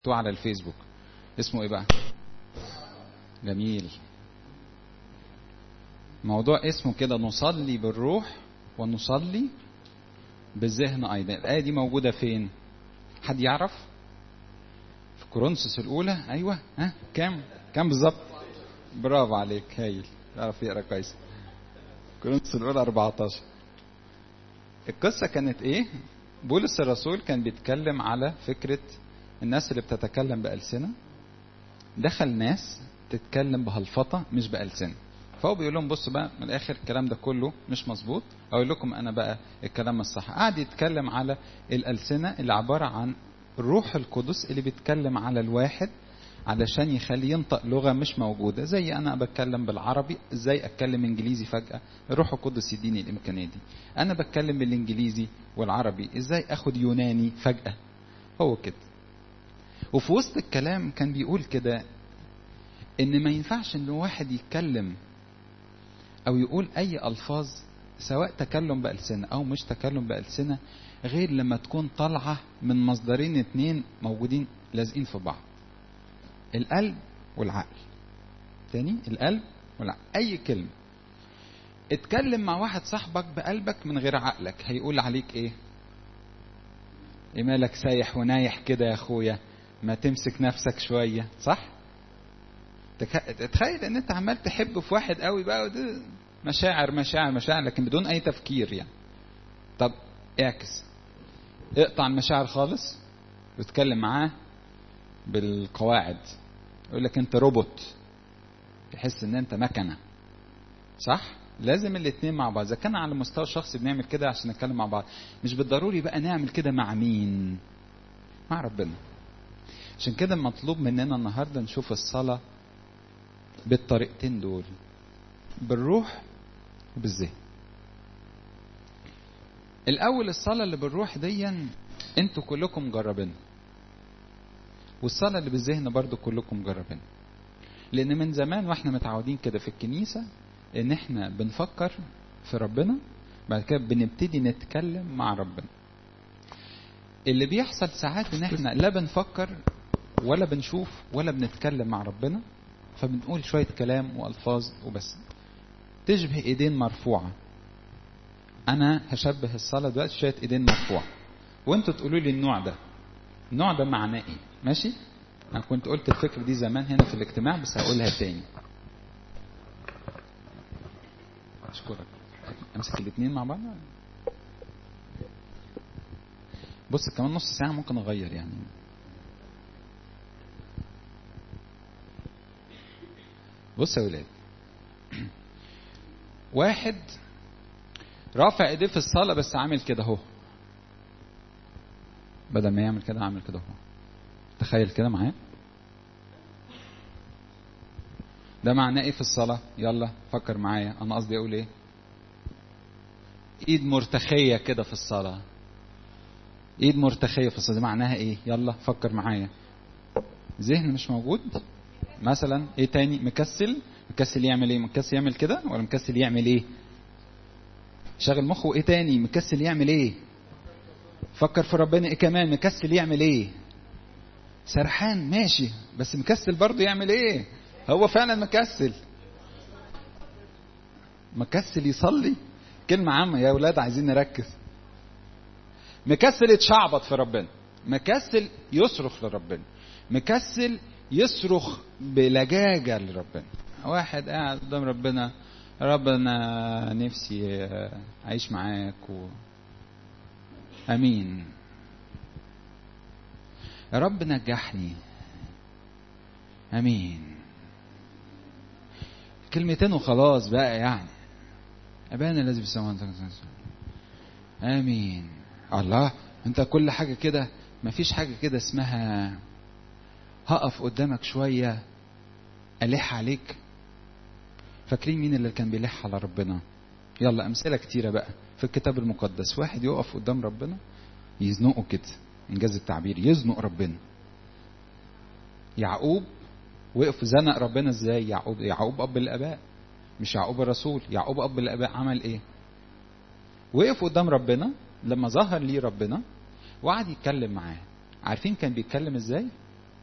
على الفيسبوك اسمه ايه بقى جميل موضوع اسمه كده نصلي بالروح ونصلي بالذهن ايضا الايه دي موجوده فين حد يعرف في كورنثوس الاولى ايوه ها كام كام بالظبط برافو عليك هايل تعرف يقرا كويس كورنثوس الاولى 14 القصه كانت ايه بولس الرسول كان بيتكلم على فكره الناس اللي بتتكلم بألسنة دخل ناس تتكلم بهلفطة مش بألسنة فهو بيقول لهم بصوا بقى من الآخر الكلام ده كله مش مظبوط أقول لكم أنا بقى الكلام الصح قعد يتكلم على الألسنة اللي عبارة عن الروح القدس اللي بيتكلم على الواحد علشان يخليه ينطق لغة مش موجودة زي أنا بتكلم بالعربي إزاي أتكلم إنجليزي فجأة الروح القدس يديني الإمكانية دي أنا بتكلم بالإنجليزي والعربي إزاي أخد يوناني فجأة هو كده وفي وسط الكلام كان بيقول كده ان ما ينفعش ان واحد يتكلم او يقول اي الفاظ سواء تكلم بألسنة او مش تكلم بألسنة غير لما تكون طالعة من مصدرين اتنين موجودين لازقين في بعض القلب والعقل تاني القلب والعقل اي كلمة اتكلم مع واحد صاحبك بقلبك من غير عقلك هيقول عليك ايه ايه مالك سايح ونايح كده يا اخويا ما تمسك نفسك شوية صح تخيل ان انت عمال تحب في واحد قوي بقى وده مشاعر مشاعر مشاعر لكن بدون اي تفكير يعني طب اعكس اقطع المشاعر خالص واتكلم معاه بالقواعد يقول لك انت روبوت يحس ان انت مكنه صح لازم الاثنين مع بعض اذا كان على المستوى الشخصي بنعمل كده عشان نتكلم مع بعض مش بالضروري بقى نعمل كده مع مين مع ربنا عشان كده مطلوب مننا النهارده نشوف الصلاه بالطريقتين دول بالروح وبالذهن الاول الصلاه اللي بالروح ديا انتوا كلكم مجربينها والصلاه اللي بالذهن برضو كلكم مجربينها لان من زمان واحنا متعودين كده في الكنيسه ان احنا بنفكر في ربنا بعد كده بنبتدي نتكلم مع ربنا اللي بيحصل ساعات ان احنا لا بنفكر ولا بنشوف ولا بنتكلم مع ربنا فبنقول شوية كلام وألفاظ وبس تشبه ايدين مرفوعة انا هشبه الصلاة دلوقتي شوية ايدين مرفوعة وانتوا تقولوا لي النوع ده النوع ده معناه ايه ماشي انا كنت قلت الفكرة دي زمان هنا في الاجتماع بس هقولها تاني اشكرك امسك الاثنين مع بعض بص كمان نص ساعة ممكن اغير يعني بص يا ولاد واحد رافع ايديه في الصلاة بس عامل كده اهو بدل ما يعمل كده عامل كده اهو تخيل كده معايا ده معناه ايه في الصلاة يلا فكر معايا انا قصدي اقول ايه ايد مرتخية كده في الصلاة ايد مرتخية في الصلاة معناها ايه يلا فكر معايا ذهن مش موجود مثلا ايه تاني مكسل مكسل يعمل ايه مكسل يعمل كده ولا مكسل يعمل ايه شغل مخه ايه تاني مكسل يعمل ايه فكر في ربنا ايه كمان مكسل يعمل ايه سرحان ماشي بس مكسل برضه يعمل ايه هو فعلا مكسل مكسل يصلي كلمة عامة يا أولاد عايزين نركز مكسل يتشعبط في ربنا مكسل يصرخ لربنا مكسل يصرخ بلجاجة لربنا واحد قاعد قدام ربنا ربنا نفسي أعيش معاك و... أمين يا رب نجحني أمين كلمتين وخلاص بقى يعني أبانا الذي في السماوات آمين الله أنت كل حاجة كده مفيش حاجة كده اسمها هقف قدامك شوية ألح عليك فاكرين مين اللي كان بيلح على ربنا يلا أمثلة كتيرة بقى في الكتاب المقدس واحد يقف قدام ربنا يزنقه كده إنجاز التعبير يزنق ربنا يعقوب وقف زنق ربنا ازاي يعقوب يعقوب اب الاباء مش يعقوب الرسول يعقوب اب الاباء عمل ايه وقف قدام ربنا لما ظهر ليه ربنا وقعد يتكلم معاه عارفين كان بيتكلم ازاي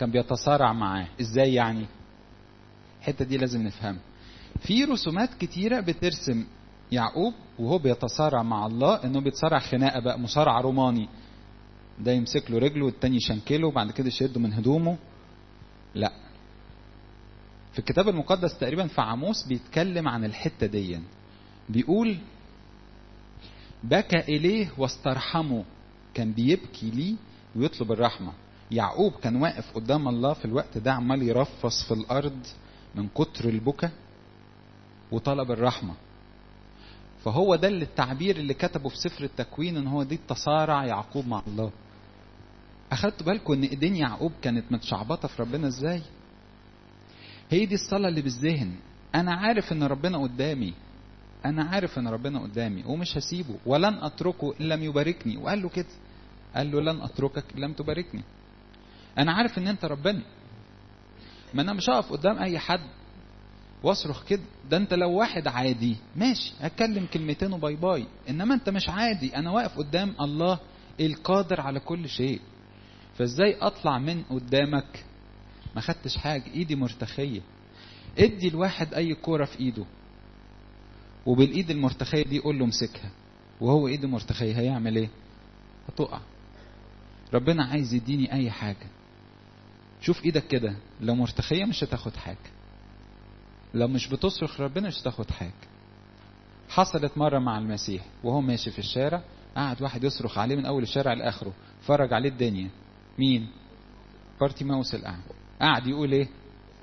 كان بيتصارع معاه ازاي يعني الحته دي لازم نفهمها في رسومات كتيره بترسم يعقوب وهو بيتصارع مع الله انه بيتصارع خناقه بقى مصارع روماني ده يمسك له رجله والتاني يشنكله وبعد كده يشده من هدومه لا في الكتاب المقدس تقريبا في عاموس بيتكلم عن الحته دي بيقول بكى اليه واسترحمه كان بيبكي ليه ويطلب الرحمه يعقوب كان واقف قدام الله في الوقت ده عمال يرفص في الارض من كتر البكا وطلب الرحمه فهو ده اللي التعبير اللي كتبه في سفر التكوين ان هو دي التصارع يعقوب مع الله اخدتوا بالكم ان ايدين يعقوب كانت متشعبطه في ربنا ازاي هي دي الصلاه اللي بالذهن انا عارف ان ربنا قدامي انا عارف ان ربنا قدامي ومش هسيبه ولن اتركه ان لم يباركني وقال له كده قال له لن اتركك ان لم تباركني انا عارف ان انت ربنا ما انا مش هقف قدام اي حد واصرخ كده ده انت لو واحد عادي ماشي هتكلم كلمتين وباي باي انما انت مش عادي انا واقف قدام الله القادر على كل شيء فازاي اطلع من قدامك ما خدتش حاجه ايدي مرتخيه ادي الواحد اي كوره في ايده وبالايد المرتخيه دي قول له امسكها وهو ايده مرتخيه هيعمل ايه هتقع ربنا عايز يديني اي حاجه شوف ايدك كده لو مرتخيه مش هتاخد حاجه لو مش بتصرخ ربنا مش هتاخد حاجه حصلت مره مع المسيح وهو ماشي في الشارع قعد واحد يصرخ عليه من اول الشارع لاخره فرج عليه الدنيا مين بارتي ماوس الاعمى قعد يقول ايه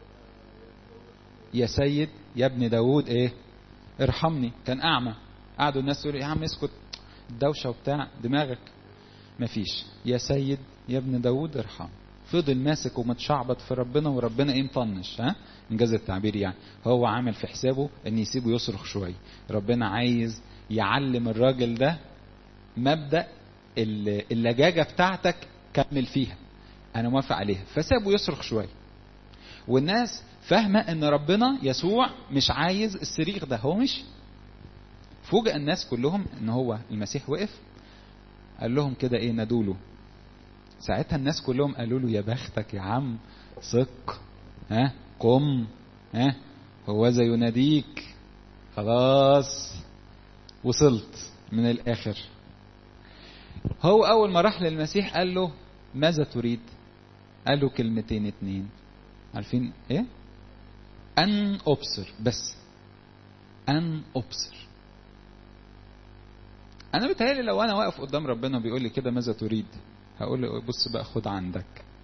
يا سيد يا ابن داوود ايه ارحمني كان اعمى قعدوا الناس يقولوا يا عم اسكت الدوشه وبتاع دماغك مفيش يا سيد يا ابن داوود ارحم فضل ماسك ومتشعبط في ربنا وربنا ايه مطنش ها انجاز التعبير يعني هو عامل في حسابه ان يسيبه يصرخ شويه ربنا عايز يعلم الراجل ده مبدا اللجاجه بتاعتك كمل فيها انا موافق عليها فسابه يصرخ شويه والناس فاهمه ان ربنا يسوع مش عايز الصريخ ده هو مش فوجئ الناس كلهم ان هو المسيح وقف قال لهم كده ايه نادوله ساعتها الناس كلهم قالوا له يا بختك يا عم ثق ها قم ها هو ذا يناديك خلاص وصلت من الاخر هو اول ما راح للمسيح قال له ماذا تريد قال له كلمتين اتنين عارفين ايه ان ابصر بس ان ابصر انا بتهيألي لو انا واقف قدام ربنا بيقول لي كده ماذا تريد هقول له بص بقى خد عندك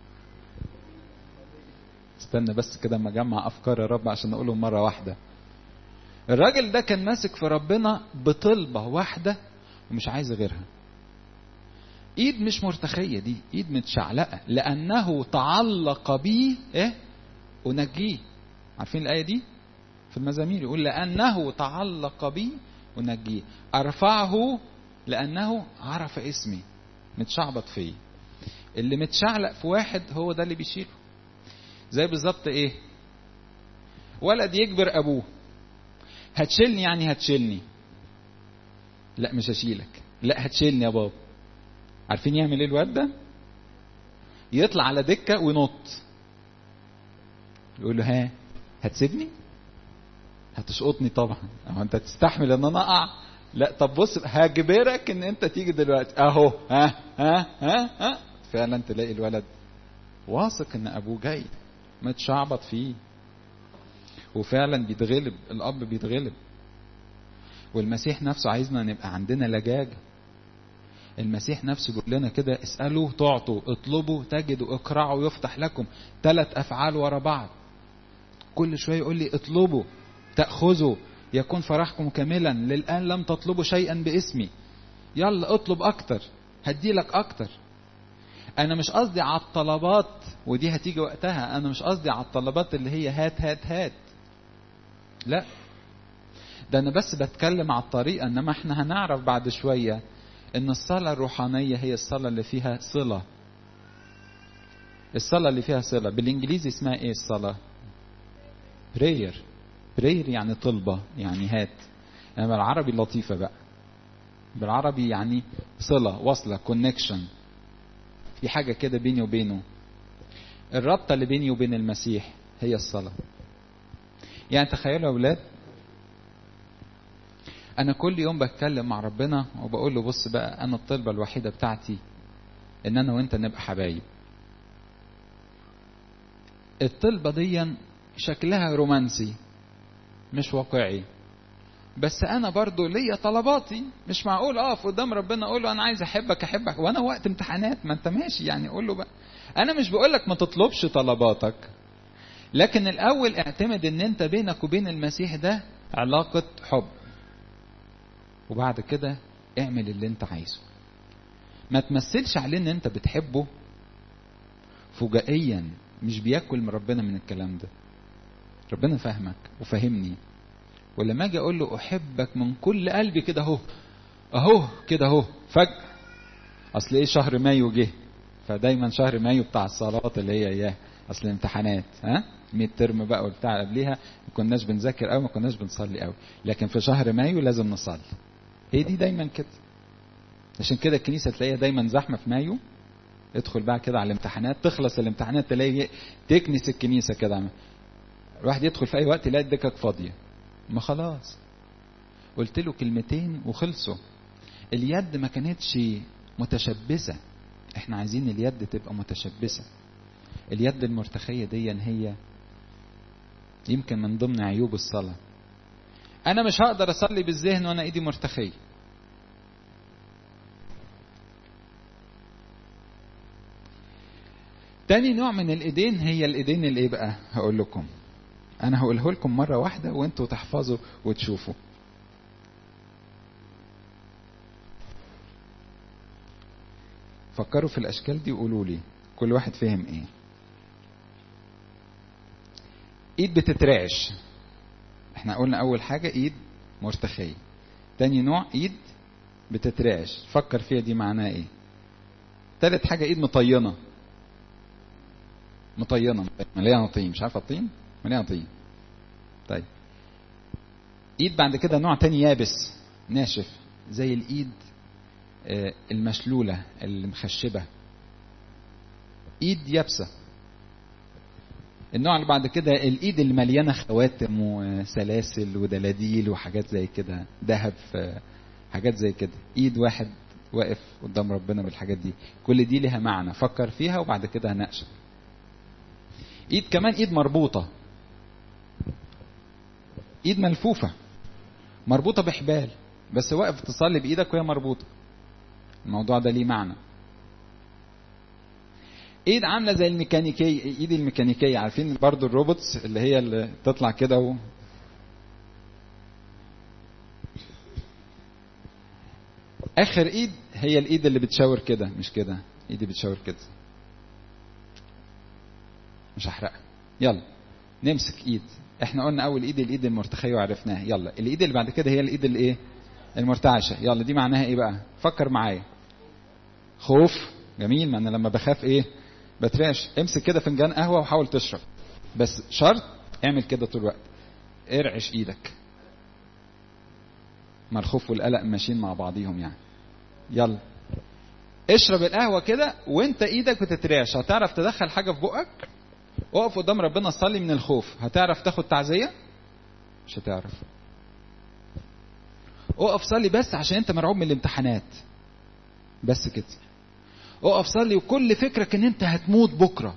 استنى بس كده اما اجمع افكار يا رب عشان اقولهم مره واحده الراجل ده كان ماسك في ربنا بطلبه واحده ومش عايز غيرها ايد مش مرتخيه دي ايد متشعلقه لانه تعلق بي ايه انجيه عارفين الايه دي في المزامير يقول لانه تعلق بي انجيه ارفعه لانه عرف اسمي متشعبط فيه اللي متشعلق في واحد هو ده اللي بيشيله زي بالظبط ايه ولد يجبر ابوه هتشيلني يعني هتشيلني لا مش هشيلك لا هتشيلني يا بابا عارفين يعمل ايه الواد ده يطلع على دكه وينط يقول له ها هتسيبني هتسقطني طبعا اهو انت تستحمل ان انا اقع لا طب بص هجبرك ان انت تيجي دلوقتي اهو ها ها ها ها فعلا تلاقي الولد واثق ان ابوه جاي متشعبط فيه وفعلا بيتغلب الاب بيتغلب والمسيح نفسه عايزنا نبقى عندنا لجاجه المسيح نفسه بيقول لنا كده اسالوا تعطوا اطلبوا تجدوا اقرعوا يفتح لكم ثلاث افعال ورا بعض كل شويه يقول لي اطلبوا تاخذوا يكون فرحكم كاملا للان لم تطلبوا شيئا باسمي يلا اطلب اكتر هديلك اكتر انا مش قصدي على الطلبات ودي هتيجي وقتها انا مش قصدي على الطلبات اللي هي هات هات هات لا ده انا بس بتكلم على الطريقه انما احنا هنعرف بعد شويه ان الصلاه الروحانيه هي الصلاه اللي فيها صله الصلاه اللي فيها صله بالانجليزي اسمها ايه الصلاه prayer prayer يعني طلبه يعني هات يعني بالعربي لطيفه بقى بالعربي يعني صله وصله كونكشن في حاجه كده بيني وبينه الرابطة اللي بيني وبين المسيح هي الصلاة يعني تخيلوا يا أولاد أنا كل يوم بتكلم مع ربنا وبقول له بص بقى أنا الطلبة الوحيدة بتاعتي إن أنا وأنت نبقى حبايب الطلبة دي شكلها رومانسي مش واقعي بس انا برضو ليا طلباتي مش معقول اقف قدام ربنا اقول له انا عايز احبك احبك وانا وقت امتحانات ما انت ماشي يعني قول له بقى انا مش بقول لك ما تطلبش طلباتك لكن الاول اعتمد ان انت بينك وبين المسيح ده علاقة حب وبعد كده اعمل اللي انت عايزه ما تمثلش عليه ان انت بتحبه فجائيا مش بياكل من ربنا من الكلام ده ربنا فاهمك وفاهمني ولما اجي اقول له احبك من كل قلبي كده اهو اهو كده اهو فجأة اصل ايه شهر مايو جه فدايما شهر مايو بتاع الصلوات اللي هي اياه اصل الامتحانات ها 100 ترم بقى وبتاع قبليها ما كناش بنذاكر قوي ما كناش بنصلي قوي لكن في شهر مايو لازم نصلي هي دي دايما كده عشان كده الكنيسه تلاقيها دايما زحمه في مايو ادخل بقى كده على الامتحانات تخلص الامتحانات تلاقي تكنس الكنيسه كده الواحد يدخل في اي وقت يلاقي الدكك فاضيه ما خلاص قلت له كلمتين وخلصوا اليد ما كانتش متشبثة احنا عايزين اليد تبقى متشبثة اليد المرتخية دي هي يمكن من ضمن عيوب الصلاة انا مش هقدر اصلي بالذهن وانا ايدي مرتخية تاني نوع من الايدين هي الايدين اللي ايه بقى هقول لكم انا هقوله لكم مره واحده وانتوا تحفظوا وتشوفوا فكروا في الاشكال دي وقولوا لي كل واحد فهم ايه ايد بتترعش احنا قلنا اول حاجه ايد مرتخيه تاني نوع ايد بتترعش فكر فيها دي معناها ايه تالت حاجه ايد مطينه مطينه مليانه طين مش عارفه الطين مليانه طين طيب ايد بعد كده نوع تاني يابس ناشف زي الايد المشلولة المخشبة ايد يابسة النوع اللي بعد كده الايد اللي مليانة خواتم وسلاسل ودلاديل وحاجات زي كده ذهب حاجات زي كده ايد واحد واقف قدام ربنا بالحاجات دي كل دي لها معنى فكر فيها وبعد كده هناقشك ايد كمان ايد مربوطة ايد ملفوفة مربوطة بحبال بس واقف تصلي بايدك وهي مربوطة الموضوع ده ليه معنى ايد عاملة زي الميكانيكية ايد الميكانيكية عارفين برضو الروبوتس اللي هي اللي تطلع كده و... اخر ايد هي الايد اللي بتشاور كده مش كده ايدي بتشاور كده مش هحرقها يلا نمسك ايد احنا قلنا اول ايد الايد المرتخيه وعرفناها يلا الايد اللي بعد كده هي الايد الايه المرتعشه يلا دي معناها ايه بقى فكر معايا خوف جميل ما انا لما بخاف ايه بترعش امسك كده فنجان قهوه وحاول تشرب بس شرط اعمل كده طول الوقت ارعش ايدك ما الخوف والقلق ماشيين مع بعضيهم يعني يلا اشرب القهوه كده وانت ايدك بتترعش هتعرف تدخل حاجه في بقك اقف قدام ربنا صلي من الخوف هتعرف تاخد تعزيه مش هتعرف اقف صلي بس عشان انت مرعوب من الامتحانات بس كده اقف صلي وكل فكرك ان انت هتموت بكره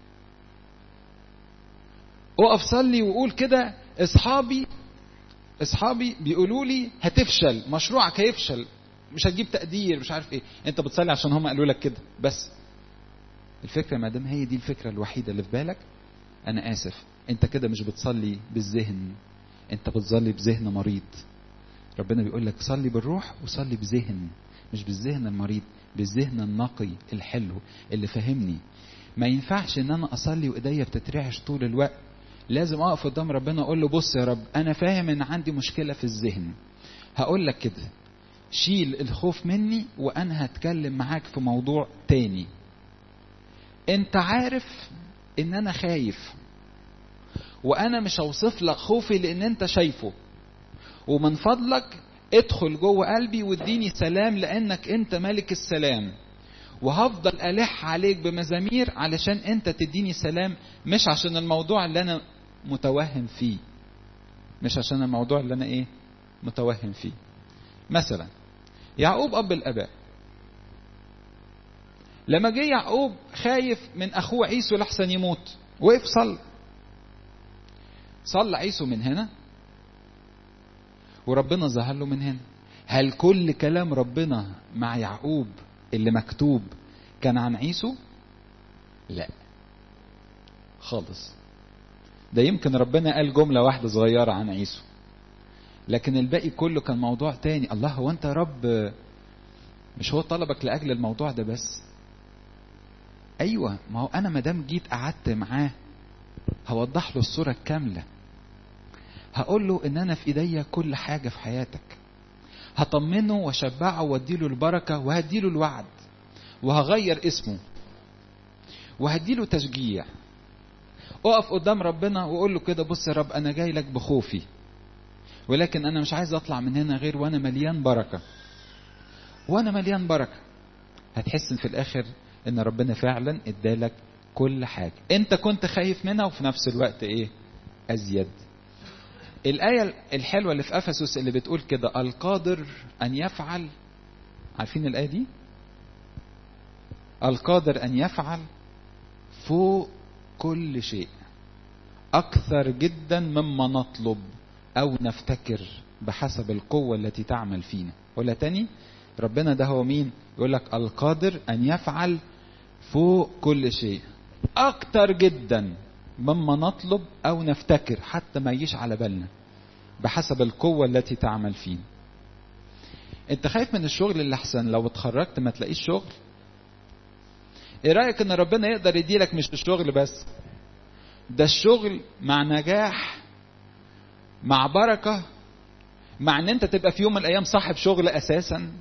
اقف صلي وقول كده اصحابي اصحابي بيقولوا لي هتفشل مشروعك هيفشل مش هتجيب تقدير مش عارف ايه انت بتصلي عشان هم قالوا لك كده بس الفكره ما دام هي دي الفكره الوحيده اللي في بالك انا اسف انت كده مش بتصلي بالذهن انت بتصلي بذهن مريض ربنا بيقول لك صلي بالروح وصلي بذهن مش بالذهن المريض بالذهن النقي الحلو اللي فهمني ما ينفعش ان انا اصلي وايديا بتترعش طول الوقت لازم اقف قدام ربنا اقول له بص يا رب انا فاهم ان عندي مشكله في الذهن هقول لك كده شيل الخوف مني وانا هتكلم معاك في موضوع تاني انت عارف ان انا خايف وانا مش هوصف لك خوفي لان انت شايفه ومن فضلك ادخل جوه قلبي واديني سلام لانك انت ملك السلام وهفضل ألح عليك بمزامير علشان أنت تديني سلام مش عشان الموضوع اللي أنا متوهم فيه مش عشان الموضوع اللي أنا إيه متوهم فيه مثلا يعقوب أب الآباء لما جه يعقوب خايف من أخوه عيسو لحسن يموت وقف صلى صلى عيسو من هنا وربنا ظهر له من هنا هل كل كلام ربنا مع يعقوب اللي مكتوب كان عن عيسو لا خالص ده يمكن ربنا قال جملة واحدة صغيرة عن عيسو لكن الباقي كله كان موضوع تاني الله هو انت يا رب مش هو طلبك لأجل الموضوع ده بس ايوه ما هو انا مادام جيت قعدت معاه هوضح له الصورة الكاملة هقول له ان انا في ايديا كل حاجة في حياتك هطمنه واشبعه واديله البركة وهديله الوعد وهغير اسمه وهديله تشجيع اقف قدام ربنا وقول له كده بص يا رب انا جاي لك بخوفي ولكن انا مش عايز اطلع من هنا غير وانا مليان بركة وانا مليان بركة هتحس في الاخر ان ربنا فعلا ادالك كل حاجة انت كنت خايف منها وفي نفس الوقت ايه ازيد الآية الحلوة اللي في أفسس اللي بتقول كده القادر أن يفعل عارفين الآية دي؟ القادر أن يفعل فوق كل شيء أكثر جدا مما نطلب أو نفتكر بحسب القوة التي تعمل فينا ولا تاني ربنا ده هو مين يقول لك القادر أن يفعل فوق كل شيء أكثر جدا مما نطلب أو نفتكر حتى ما يجيش على بالنا بحسب القوة التي تعمل فينا انت خايف من الشغل اللي احسن لو اتخرجت ما تلاقيش شغل ايه رأيك ان ربنا يقدر يديلك مش الشغل بس ده الشغل مع نجاح مع بركة مع ان انت تبقى في يوم من الايام صاحب شغل اساسا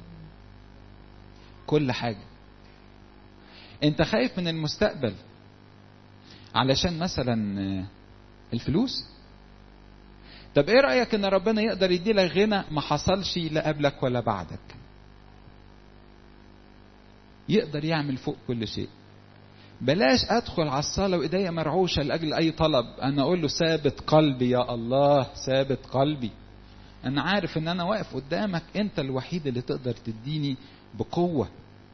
كل حاجة انت خايف من المستقبل علشان مثلا الفلوس طب ايه رأيك ان ربنا يقدر يدي لك غنى ما حصلش لا قبلك ولا بعدك يقدر يعمل فوق كل شيء بلاش ادخل على الصلاة وايديا مرعوشة لاجل اي طلب انا اقول له ثابت قلبي يا الله ثابت قلبي انا عارف ان انا واقف قدامك انت الوحيد اللي تقدر تديني بقوة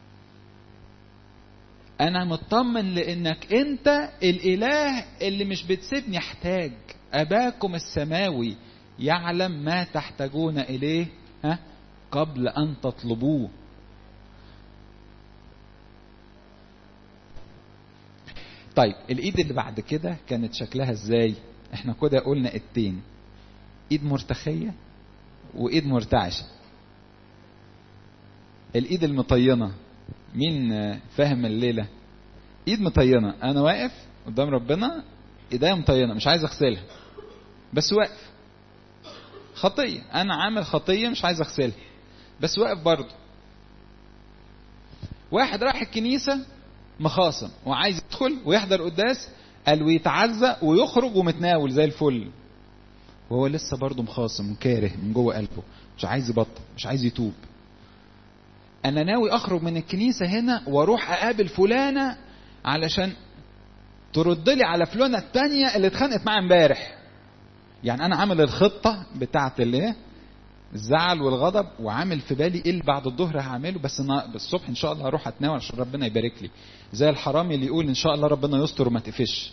انا مطمن لانك انت الاله اللي مش بتسيبني احتاج اباكم السماوي يعلم ما تحتاجون اليه ها قبل ان تطلبوه طيب الايد اللي بعد كده كانت شكلها ازاي احنا كده قلنا ايدتين ايد مرتخيه وايد مرتعشه الايد المطينه مين فاهم الليله ايد مطينه انا واقف قدام ربنا ايديا مطينه مش عايز اغسلها بس واقف خطيه انا عامل خطيه مش عايز اغسلها بس واقف برضه واحد راح الكنيسه مخاصم وعايز يدخل ويحضر قداس قال ويتعزى ويخرج ومتناول زي الفل وهو لسه برضه مخاصم وكاره من جوه قلبه مش عايز يبطل مش عايز يتوب انا ناوي اخرج من الكنيسه هنا واروح اقابل فلانه علشان ترد لي على فلانه التانية اللي اتخانقت معايا امبارح يعني انا عامل الخطه بتاعت الايه الزعل والغضب وعامل في بالي ايه اللي بعد الظهر هعمله بس انا الصبح ان شاء الله هروح اتناول عشان ربنا يبارك لي زي الحرامي اللي يقول ان شاء الله ربنا يستر وما تقفش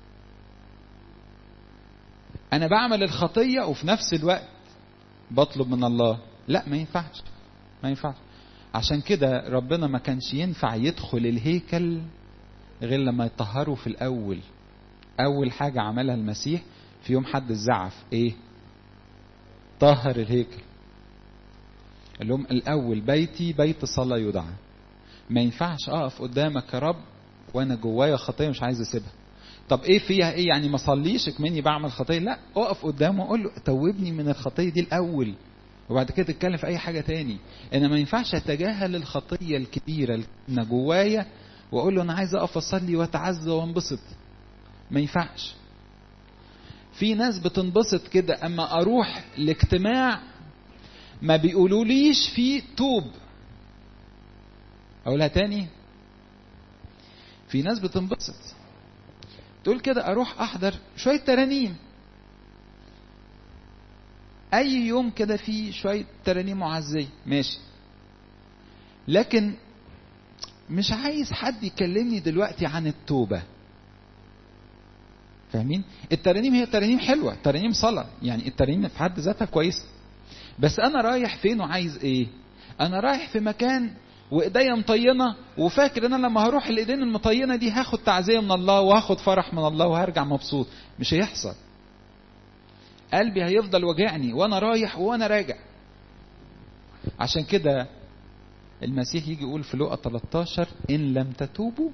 انا بعمل الخطيه وفي نفس الوقت بطلب من الله لا ما ينفعش ما ينفعش عشان كده ربنا ما كانش ينفع يدخل الهيكل غير لما يطهروا في الاول اول حاجه عملها المسيح في يوم حد الزعف ايه طهر الهيكل قال لهم الاول بيتي بيت صلاه يدعى ما ينفعش اقف قدامك يا رب وانا جوايا خطيه مش عايز اسيبها طب ايه فيها ايه يعني ما صليش مني بعمل خطيه لا اقف قدامه واقول له توبني من الخطيه دي الاول وبعد كده تتكلم في اي حاجه تاني انا ما ينفعش اتجاهل الخطيه الكبيره اللي جوايا واقول له انا عايز اقف اصلي واتعزى وانبسط ما ينفعش في ناس بتنبسط كده اما اروح لاجتماع ما بيقولوليش فيه توب اقولها تاني في ناس بتنبسط تقول كده اروح احضر شويه ترانيم اي يوم كده في شويه ترانيم معزيه ماشي لكن مش عايز حد يكلمني دلوقتي عن التوبه فاهمين الترانيم هي ترانيم حلوه ترانيم صلاه يعني الترانيم في حد ذاتها كويسه بس انا رايح فين وعايز ايه انا رايح في مكان وايديا مطينه وفاكر ان انا لما هروح الايدين المطينه دي هاخد تعزيه من الله وهاخد فرح من الله وهرجع مبسوط مش هيحصل قلبي هيفضل وجعني وانا رايح وانا راجع عشان كده المسيح يجي يقول في لقا 13 ان لم تتوبوا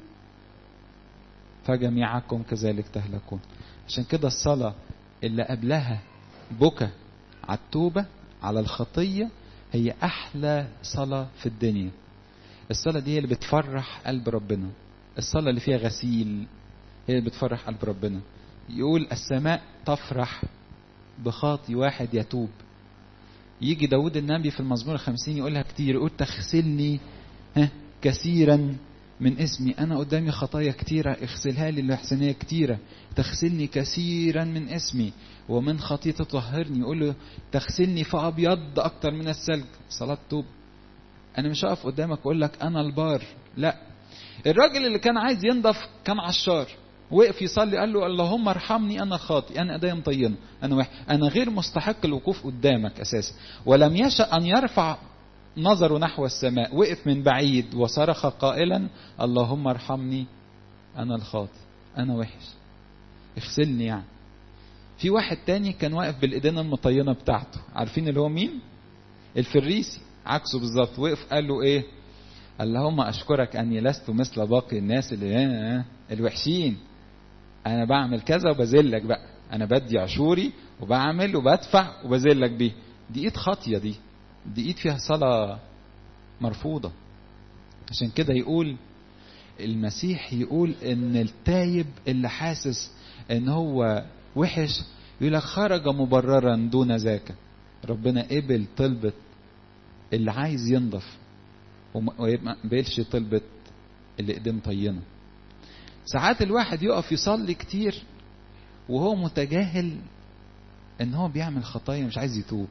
فجميعكم كذلك تهلكون عشان كده الصلاة اللي قبلها بكى على التوبة على الخطية هي أحلى صلاة في الدنيا الصلاة دي هي اللي بتفرح قلب ربنا الصلاة اللي فيها غسيل هي اللي بتفرح قلب ربنا يقول السماء تفرح بخاطي واحد يتوب يجي داود النبي في المزمور الخمسين يقولها كتير يقول تغسلني ها كثيرا من اسمي انا قدامي خطايا كتيره اغسلها لي الاحسانيه كتيره تغسلني كثيرا من اسمي ومن خطيئتي تطهرني يقول له تغسلني فابيض اكتر من الثلج صلاه توب انا مش هقف قدامك اقول لك انا البار لا الراجل اللي كان عايز ينضف كان عشار وقف يصلي قال له اللهم ارحمني انا خاطي انا ايديا مطينه انا واحد انا غير مستحق الوقوف قدامك اساسا ولم يشأ ان يرفع نظروا نحو السماء وقف من بعيد وصرخ قائلا اللهم ارحمني انا الخاطي انا وحش اغسلني يعني في واحد تاني كان واقف بالايدين المطينه بتاعته عارفين اللي هو مين الفريسي عكسه بالظبط وقف قال له ايه اللهم اشكرك اني لست مثل باقي الناس اللي الوحشين انا بعمل كذا وبذلك بقى انا بدي عشوري وبعمل وبدفع وبذلك بيه دي ايد خاطيه دي دي ايد فيها صلاة مرفوضة عشان كده يقول المسيح يقول ان التايب اللي حاسس ان هو وحش يقول لك خرج مبررا دون ذاك ربنا قبل طلبة اللي عايز ينضف وما قبلش طلبة اللي ايديه طينه ساعات الواحد يقف يصلي كتير وهو متجاهل ان هو بيعمل خطايا مش عايز يتوب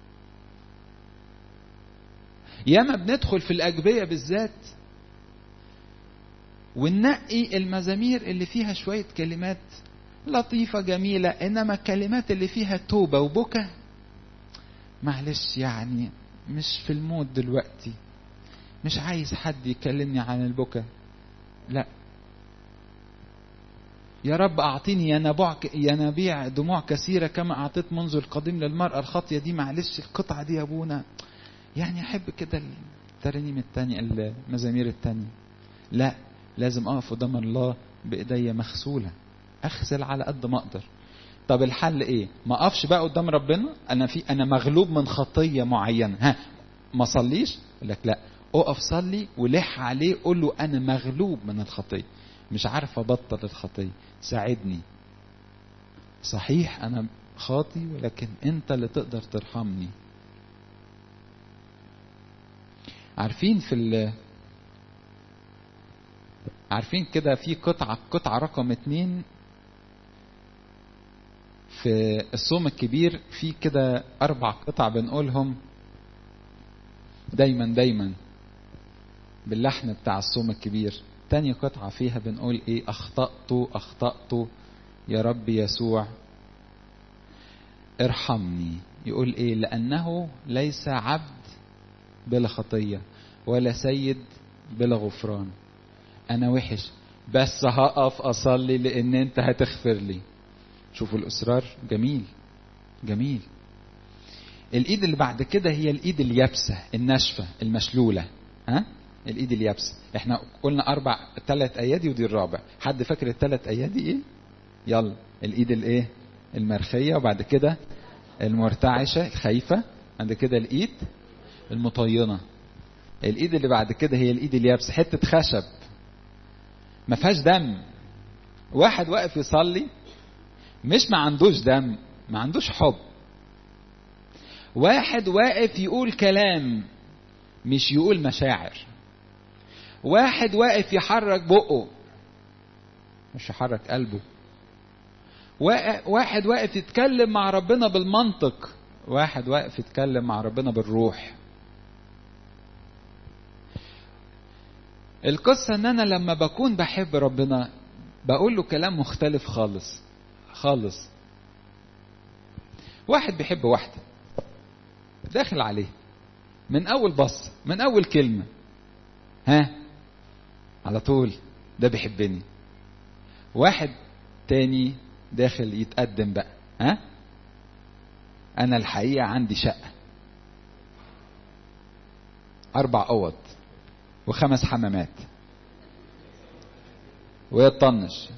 ياما بندخل في الأجبية بالذات وننقي المزامير اللي فيها شوية كلمات لطيفة جميلة إنما الكلمات اللي فيها توبة وبكى معلش يعني مش في المود دلوقتي مش عايز حد يكلمني عن البكا لا يا رب أعطيني ينابيع ينابيع دموع كثيرة كما أعطيت منذ القديم للمرأة الخاطية دي معلش القطعة دي يا أبونا يعني احب كده الترانيم التانية المزامير التانية لا لازم اقف قدام الله بايديا مغسوله اغسل على قد ما اقدر طب الحل ايه ما اقفش بقى قدام ربنا انا في انا مغلوب من خطيه معينه ها ما صليش لك لا اقف صلي ولح عليه قول له انا مغلوب من الخطيه مش عارف ابطل الخطيه ساعدني صحيح انا خاطي ولكن انت اللي تقدر ترحمني عارفين في ال عارفين كده في قطعة قطعة رقم اتنين في الصوم الكبير في كده أربع قطع بنقولهم دايما دايما باللحن بتاع الصوم الكبير تاني قطعة فيها بنقول ايه أخطأت أخطأت يا رب يسوع ارحمني يقول ايه لأنه ليس عبد بلا خطية ولا سيد بلا غفران أنا وحش بس هقف أصلي لأن أنت هتغفر لي شوفوا الإصرار جميل جميل الإيد اللي بعد كده هي الإيد اليابسة الناشفة المشلولة ها الإيد اليابسة احنا قلنا أربع ثلاث أيادي ودي الرابع حد فاكر الثلاث أيادي إيه يلا الإيد الإيه المرخية وبعد كده المرتعشة خايفة بعد كده الإيد المطينة الايد اللي بعد كده هي الايد اليابسه حته خشب ما فيهاش دم واحد واقف يصلي مش ما عندوش دم ما عندوش حب واحد واقف يقول كلام مش يقول مشاعر واحد واقف يحرك بقه مش يحرك قلبه واحد واقف يتكلم مع ربنا بالمنطق واحد واقف يتكلم مع ربنا بالروح القصة ان انا لما بكون بحب ربنا بقول له كلام مختلف خالص خالص واحد بيحب واحدة داخل عليه من اول بص من اول كلمة ها على طول ده بيحبني واحد تاني داخل يتقدم بقى ها انا الحقيقة عندي شقة اربع اوض وخمس حمامات ويطنش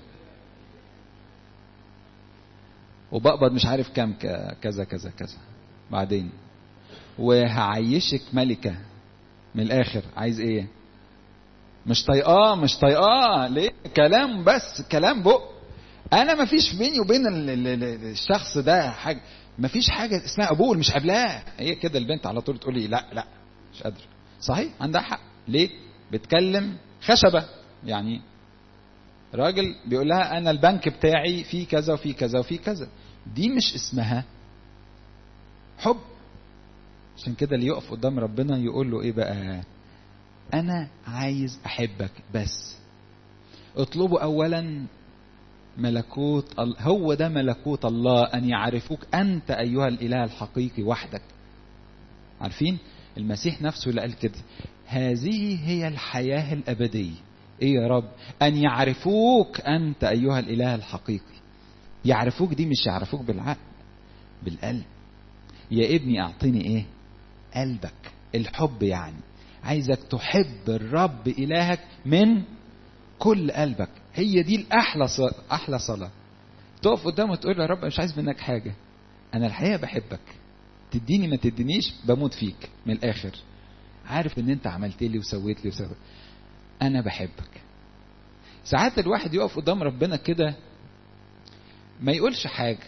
وبقبض مش عارف كام كذا كذا كذا بعدين وهعيشك ملكة من الآخر عايز إيه؟ مش طايقاه مش طايقاه ليه؟ كلام بس كلام بق أنا ما فيش بيني وبين الشخص ده حاجة ما فيش حاجة اسمها قبول مش قبلها هي كده البنت على طول تقول لي لا لا مش قادرة صحيح عندها حق ليه؟ بتكلم خشبة يعني راجل بيقول لها انا البنك بتاعي فيه كذا وفيه كذا وفيه كذا دي مش اسمها حب عشان كده اللي يقف قدام ربنا يقول له ايه بقى انا عايز احبك بس اطلبوا اولا ملكوت هو ده ملكوت الله ان يعرفوك انت ايها الاله الحقيقي وحدك عارفين المسيح نفسه اللي قال كده هذه هي الحياه الابديه ايه يا رب ان يعرفوك انت ايها الاله الحقيقي يعرفوك دي مش يعرفوك بالعقل بالقلب يا ابني اعطيني ايه قلبك الحب يعني عايزك تحب الرب الهك من كل قلبك هي دي الاحلى صلاة احلى صلاه تقف قدامه وتقول له يا رب مش عايز منك حاجه انا الحقيقه بحبك تديني ما تدينيش بموت فيك من الاخر عارف ان انت عملت لي وسويت لي وسويت انا بحبك ساعات الواحد يقف قدام ربنا كده ما يقولش حاجه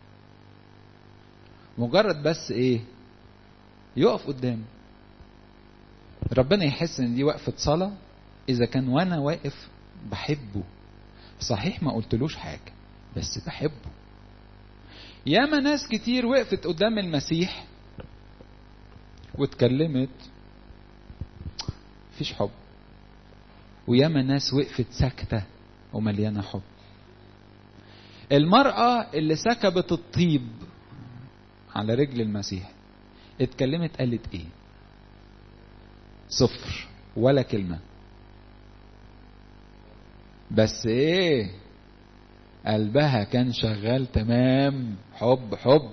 مجرد بس ايه يقف قدامه ربنا يحس ان دي وقفه صلاه اذا كان وانا واقف بحبه صحيح ما قلتلوش حاجه بس بحبه ياما ناس كتير وقفت قدام المسيح واتكلمت مفيش حب وياما ناس وقفت ساكتة ومليانة حب المرأة اللي سكبت الطيب على رجل المسيح اتكلمت قالت ايه صفر ولا كلمة بس ايه قلبها كان شغال تمام حب حب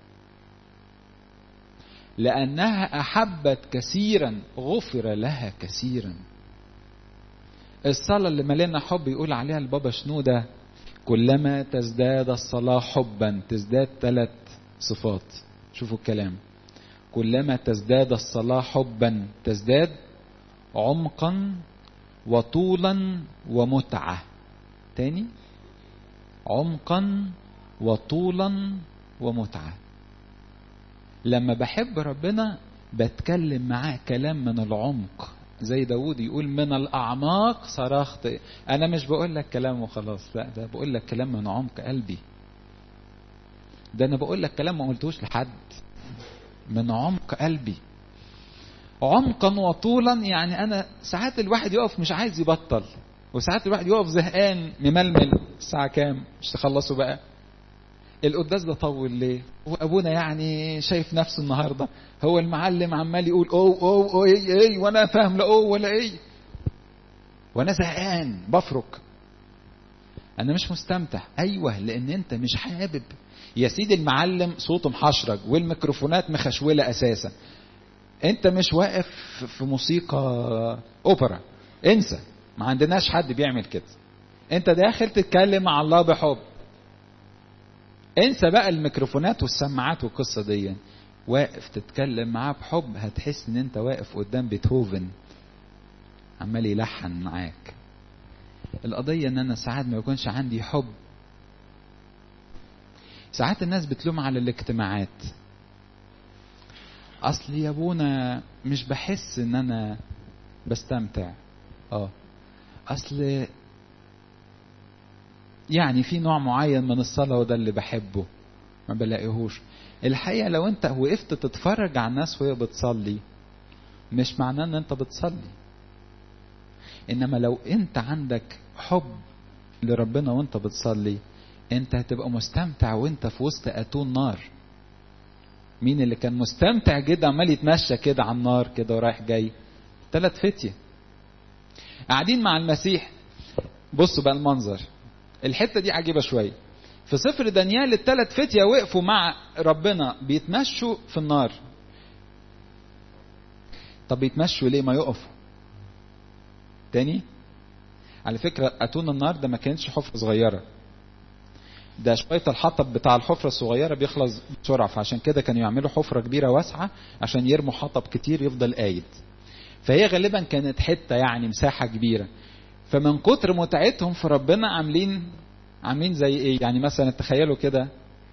لأنها أحبت كثيرا غفر لها كثيرا الصلاة اللي مليانة حب يقول عليها البابا شنودة كلما تزداد الصلاة حبا تزداد ثلاث صفات شوفوا الكلام كلما تزداد الصلاة حبا تزداد عمقا وطولا ومتعة تاني عمقا وطولا ومتعة لما بحب ربنا بتكلم معاه كلام من العمق زي داود يقول من الأعماق صرخت أنا مش بقول لك كلام وخلاص لا ده بقول لك كلام من عمق قلبي ده أنا بقول لك كلام ما قلتوش لحد من عمق قلبي عمقا وطولا يعني أنا ساعات الواحد يقف مش عايز يبطل وساعات الواحد يقف زهقان مململ الساعة كام مش تخلصوا بقى القداس ده طول ليه وابونا يعني شايف نفسه النهارده هو المعلم عمال يقول او او او ايه ايه وانا فاهم لا او ولا ايه وانا زهقان بفرك انا مش مستمتع ايوه لان انت مش حابب يا سيدي المعلم صوته محشرج والميكروفونات مخشوله اساسا انت مش واقف في موسيقى اوبرا انسى ما عندناش حد بيعمل كده انت داخل تتكلم مع الله بحب انسى بقى الميكروفونات والسماعات والقصه دي واقف تتكلم معاه بحب هتحس ان انت واقف قدام بيتهوفن عمال يلحن معاك القضيه ان انا ساعات ما يكونش عندي حب ساعات الناس بتلوم على الاجتماعات اصل يا ابونا مش بحس ان انا بستمتع اه اصل يعني في نوع معين من الصلاة وده اللي بحبه ما بلاقيهوش الحقيقة لو انت وقفت تتفرج على الناس وهي بتصلي مش معناه ان انت بتصلي انما لو انت عندك حب لربنا وانت بتصلي انت هتبقى مستمتع وانت في وسط اتون نار مين اللي كان مستمتع جدا عمال يتمشى كده على النار كده ورايح جاي ثلاث فتية قاعدين مع المسيح بصوا بقى المنظر الحتة دي عجيبة شوية في سفر دانيال الثلاث فتية وقفوا مع ربنا بيتمشوا في النار طب بيتمشوا ليه ما يقفوا تاني على فكرة أتون النار ده ما كانتش حفرة صغيرة ده شوية الحطب بتاع الحفرة الصغيرة بيخلص بسرعة فعشان كده كانوا يعملوا حفرة كبيرة واسعة عشان يرموا حطب كتير يفضل قايد فهي غالبا كانت حتة يعني مساحة كبيرة فمن كتر متعتهم في ربنا عاملين عاملين زي ايه يعني مثلا تخيلوا كده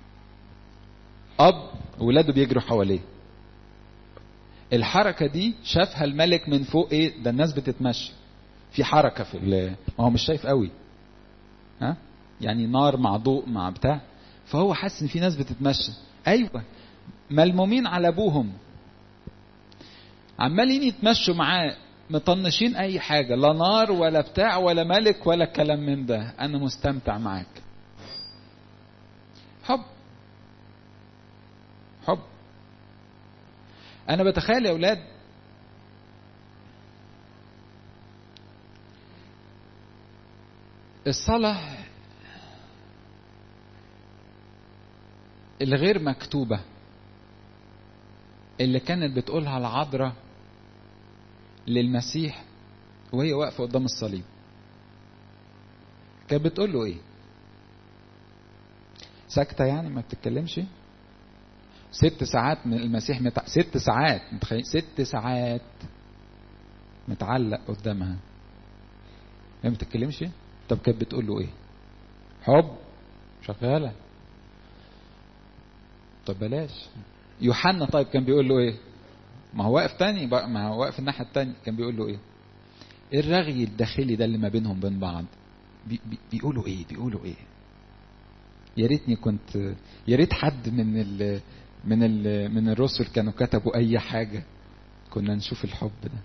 اب ولاده بيجروا حواليه الحركة دي شافها الملك من فوق ايه ده الناس بتتمشى في حركة في ما هو مش شايف قوي ها يعني نار مع ضوء مع بتاع فهو حاسس ان في ناس بتتمشى ايوه ملمومين على ابوهم عمالين يتمشوا معاه مطنشين اي حاجه لا نار ولا بتاع ولا ملك ولا كلام من ده انا مستمتع معاك حب حب انا بتخيل يا اولاد الصلاه الغير مكتوبة اللي كانت بتقولها العذراء للمسيح وهي واقفة قدام الصليب كانت بتقول له ايه ساكتة يعني ما بتتكلمش ست ساعات من المسيح متع... ست ساعات متخيل ست ساعات متعلق قدامها هي ما بتتكلمش طب كانت بتقول له ايه حب شغاله طب بلاش يوحنا طيب كان بيقول له ايه ما هو واقف تاني بقى ما هو واقف الناحيه التانية كان بيقول له ايه ايه الرغي الداخلي ده اللي ما بينهم بين بعض بي بي بيقولوا ايه بيقولوا ايه يا ريتني كنت يا ريت حد من ال من ال من الرسل كانوا كتبوا اي حاجه كنا نشوف الحب ده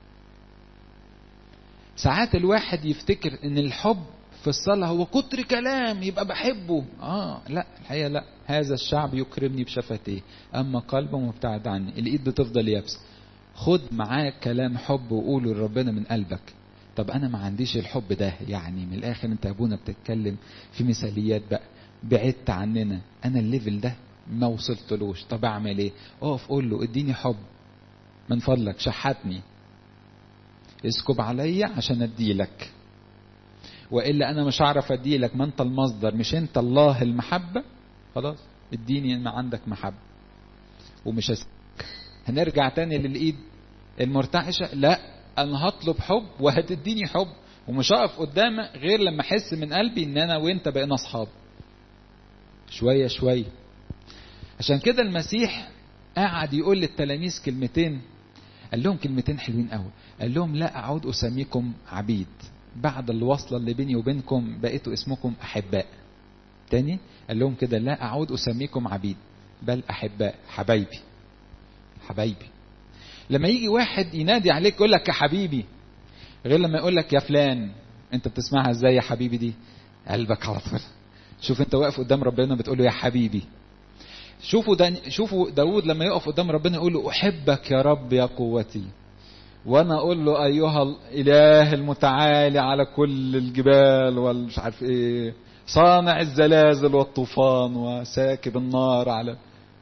ساعات الواحد يفتكر ان الحب في الصلاة هو كتر كلام يبقى بحبه اه لا الحقيقة لا هذا الشعب يكرمني بشفتيه اما قلبه مبتعد عني الايد بتفضل يابسة خد معاه كلام حب وقوله لربنا من قلبك طب انا ما عنديش الحب ده يعني من الاخر انت ابونا بتتكلم في مثاليات بقى بعدت عننا انا الليفل ده ما وصلتلوش طب اعمل ايه اقف قول له اديني حب من فضلك شحتني اسكب عليا عشان اديلك والا انا مش هعرف اديلك ما انت المصدر مش انت الله المحبه خلاص اديني ما عندك محبه ومش هسك. هنرجع تاني للايد المرتعشه لا انا هطلب حب وهتديني حب ومش هقف قدامك غير لما احس من قلبي ان انا وانت بقينا اصحاب شويه شويه عشان كده المسيح قعد يقول للتلاميذ كلمتين قال لهم كلمتين حلوين قوي قال لهم لا اعود اسميكم عبيد بعد الوصلة اللي بيني وبينكم بقيتوا اسمكم أحباء تاني قال لهم كده لا أعود أسميكم عبيد بل أحباء حبايبي حبايبي لما يجي واحد ينادي عليك يقول لك يا حبيبي غير لما يقول لك يا فلان انت بتسمعها ازاي يا حبيبي دي قلبك على طول شوف انت واقف قدام ربنا بتقول له يا حبيبي شوفوا دا شوفوا داود لما يقف قدام ربنا يقول له احبك يا رب يا قوتي وانا اقول له ايها الاله المتعالي على كل الجبال والمش عارف ايه صانع الزلازل والطوفان وساكب النار على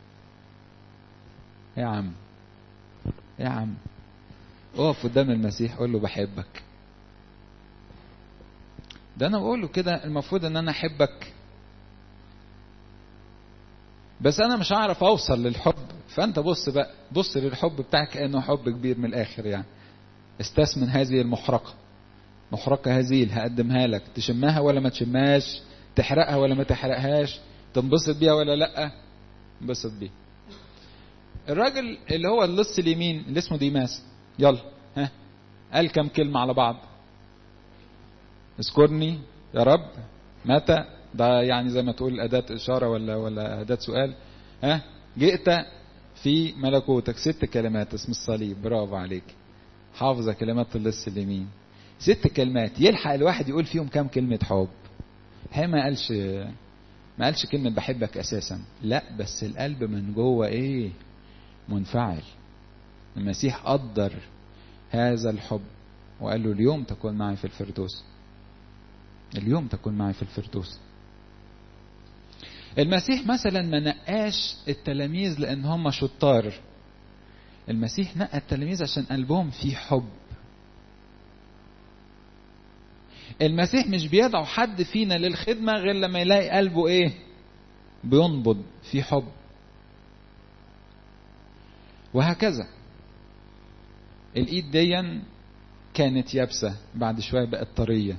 يا عم يا عم اقف قدام المسيح قول له بحبك ده انا بقول له كده المفروض ان انا احبك بس انا مش هعرف اوصل للحب فانت بص بقى بص للحب بتاعك كانه حب كبير من الاخر يعني استثمن هذه المحرقه محرقه هذه اللي هقدمها لك تشمها ولا ما تشمهاش تحرقها ولا ما تحرقهاش تنبسط بيها ولا لا انبسط بيها الراجل اللي هو اللص اليمين اللي اسمه ديماس يلا ها قال كم كلمه على بعض اذكرني يا رب متى ده يعني زي ما تقول أداة إشارة ولا ولا أداة سؤال ها جئت في ملكوتك ست كلمات اسم الصليب برافو عليك حافظة كلمات اللص اليمين ست كلمات يلحق الواحد يقول فيهم كام كلمة حب هي ما قالش ما قالش كلمة بحبك أساسا لا بس القلب من جوه إيه منفعل المسيح قدر هذا الحب وقال له اليوم تكون معي في الفردوس اليوم تكون معي في الفردوس المسيح مثلا ما نقاش التلاميذ لان هم شطار المسيح نقى التلاميذ عشان قلبهم فيه حب المسيح مش بيدعو حد فينا للخدمة غير لما يلاقي قلبه ايه بينبض في حب وهكذا الايد دي كانت يابسة بعد شوية بقت طرية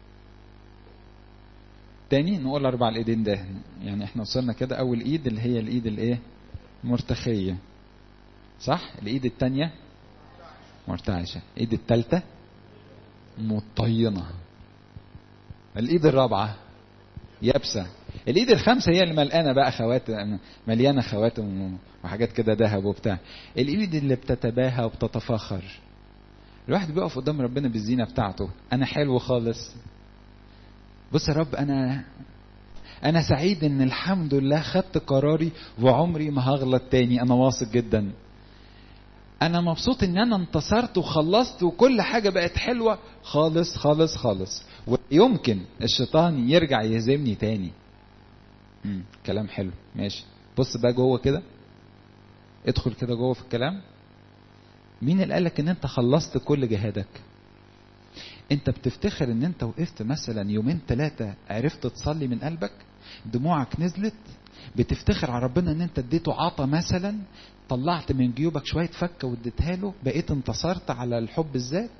تاني نقول اربع الايدين ده يعني احنا وصلنا كده اول ايد اللي هي الايد الايه مرتخية صح الايد التانية مرتعشة الايد التالتة مطينة الايد الرابعة يابسة الايد الخامسة هي اللي ملقانة بقى خواتم مليانة خواتم وحاجات كده ذهب وبتاع الايد اللي بتتباهى وبتتفاخر الواحد بيقف قدام ربنا بالزينة بتاعته انا حلو خالص بص يا رب انا انا سعيد ان الحمد لله خدت قراري وعمري ما هغلط تاني انا واثق جدا انا مبسوط ان انا انتصرت وخلصت وكل حاجة بقت حلوة خالص خالص خالص ويمكن الشيطان يرجع يهزمني تاني مم. كلام حلو ماشي بص بقى جوه كده ادخل كده جوه في الكلام مين اللي قالك ان انت خلصت كل جهادك انت بتفتخر ان انت وقفت مثلا يومين ثلاثة عرفت تصلي من قلبك دموعك نزلت بتفتخر على ربنا ان انت اديته عطا مثلا طلعت من جيوبك شوية فكة واديتها له بقيت انتصرت على الحب الذات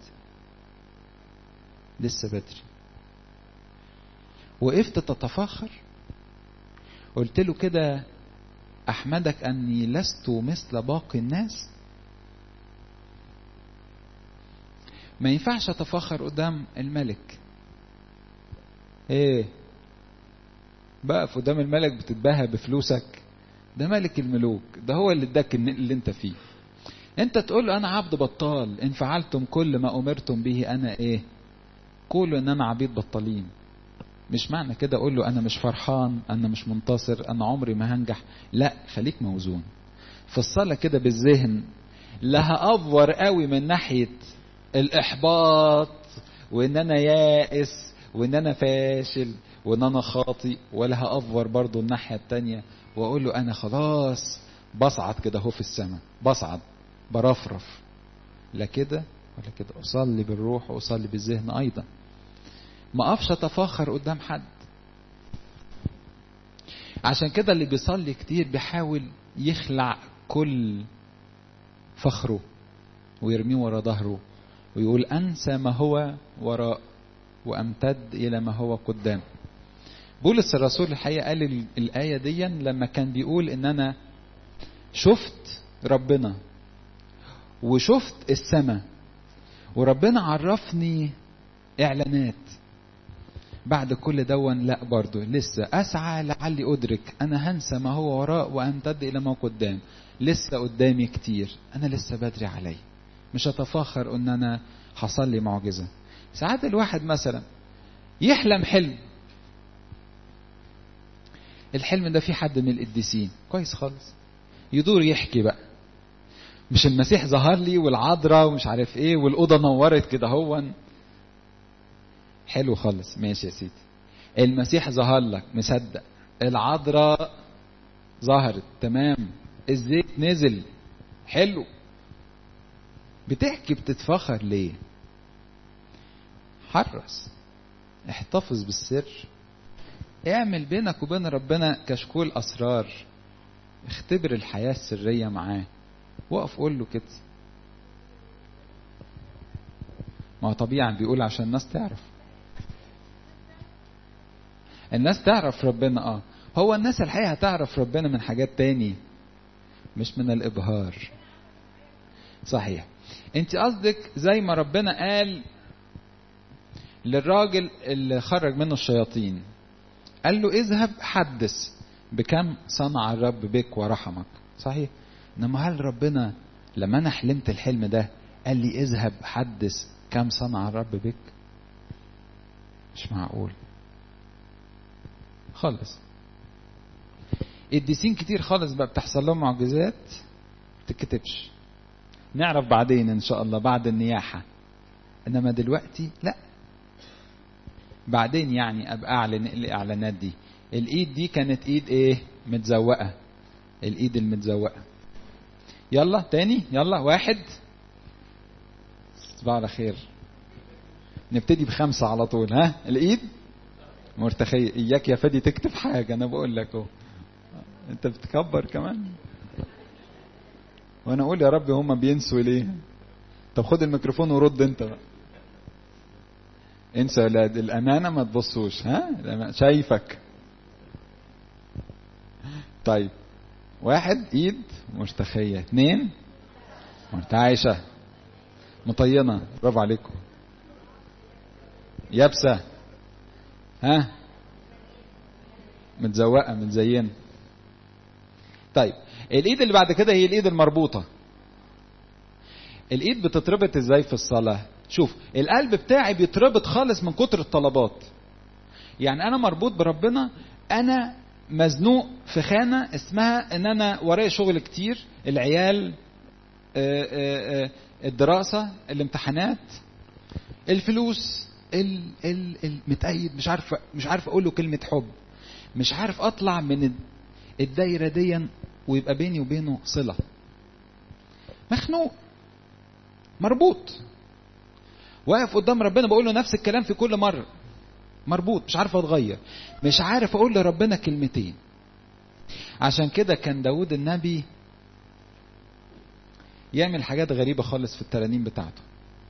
لسه بدري وقفت تتفاخر قلت له كده احمدك اني لست مثل باقي الناس ما ينفعش اتفاخر قدام الملك ايه بقف قدام الملك بتتباهى بفلوسك ده ملك الملوك ده هو اللي اداك اللي انت فيه انت تقول له انا عبد بطال ان فعلتم كل ما امرتم به انا ايه قولوا ان انا عبيد بطالين مش معنى كده اقول له انا مش فرحان انا مش منتصر انا عمري ما هنجح لا خليك موزون في الصلاه كده بالذهن لا هافور قوي من ناحيه الاحباط وان انا يائس وان انا فاشل وان انا خاطئ ولا هافور برضو الناحيه التانية واقول له انا خلاص بصعد كده اهو في السماء بصعد برفرف لا كده ولا كده اصلي بالروح واصلي بالذهن ايضا ما اقفش اتفاخر قدام حد عشان كده اللي بيصلي كتير بيحاول يخلع كل فخره ويرميه ورا ظهره ويقول انسى ما هو وراء وامتد الى ما هو قدام بولس الرسول الحقيقه قال الايه دي لما كان بيقول ان انا شفت ربنا وشفت السماء وربنا عرفني اعلانات بعد كل دون لا برضه لسه اسعى لعلي ادرك انا هنسى ما هو وراء وامتد الى ما قدام لسه قدامي كتير انا لسه بدري علي مش هتفاخر ان انا حصل لي معجزه ساعات الواحد مثلا يحلم حلم الحلم ده في حد من القديسين كويس خالص يدور يحكي بقى مش المسيح ظهر لي والعذراء ومش عارف ايه والاوضه نورت كده هو حلو خالص ماشي يا سيدي المسيح ظهر لك مصدق العذراء ظهرت تمام الزيت نزل حلو بتحكي بتتفخر ليه حرص احتفظ بالسر اعمل بينك وبين ربنا كشكول اسرار اختبر الحياة السرية معاه وقف قول له كده ما هو طبيعي بيقول عشان الناس تعرف الناس تعرف ربنا اه هو الناس الحقيقة هتعرف ربنا من حاجات تاني مش من الإبهار صحيح انت قصدك زي ما ربنا قال للراجل اللي خرج منه الشياطين قال له اذهب حدث بكم صنع الرب بك ورحمك صحيح انما هل ربنا لما انا حلمت الحلم ده قال لي اذهب حدث كم صنع الرب بك مش معقول خالص الديسين كتير خالص بقى بتحصل لهم معجزات تكتبش نعرف بعدين ان شاء الله بعد النياحة انما دلوقتي لا بعدين يعني ابقى اعلن الاعلانات دي الايد دي كانت ايد ايه متزوقة الايد المتزوقة يلا تاني يلا واحد صباح على خير نبتدي بخمسة على طول ها الايد مرتخية اياك يا فادي تكتب حاجة انا بقول لك اهو انت بتكبر كمان وانا اقول يا رب هما بينسوا ليه طب خد الميكروفون ورد انت بقى انسى الامانة ما تبصوش ها شايفك طيب واحد ايد مرتخية اثنين مرتعشة مطينة برافو عليكم يابسة ها متزوقة متزينة طيب الايد اللي بعد كده هي الايد المربوطة الايد بتتربط ازاي في الصلاة شوف القلب بتاعي بيتربط خالص من كتر الطلبات يعني انا مربوط بربنا انا مزنوق في خانة اسمها ان انا ورايا شغل كتير العيال آآ آآ الدراسة الامتحانات الفلوس ال ال المتأيد مش عارف مش عارف اقول له كلمة حب مش عارف اطلع من الدايرة دي ويبقى بيني وبينه صلة مخنوق مربوط واقف قدام ربنا بقول له نفس الكلام في كل مرة مربوط مش عارف اتغير مش عارف اقول لربنا كلمتين عشان كده كان داود النبي يعمل حاجات غريبة خالص في الترانيم بتاعته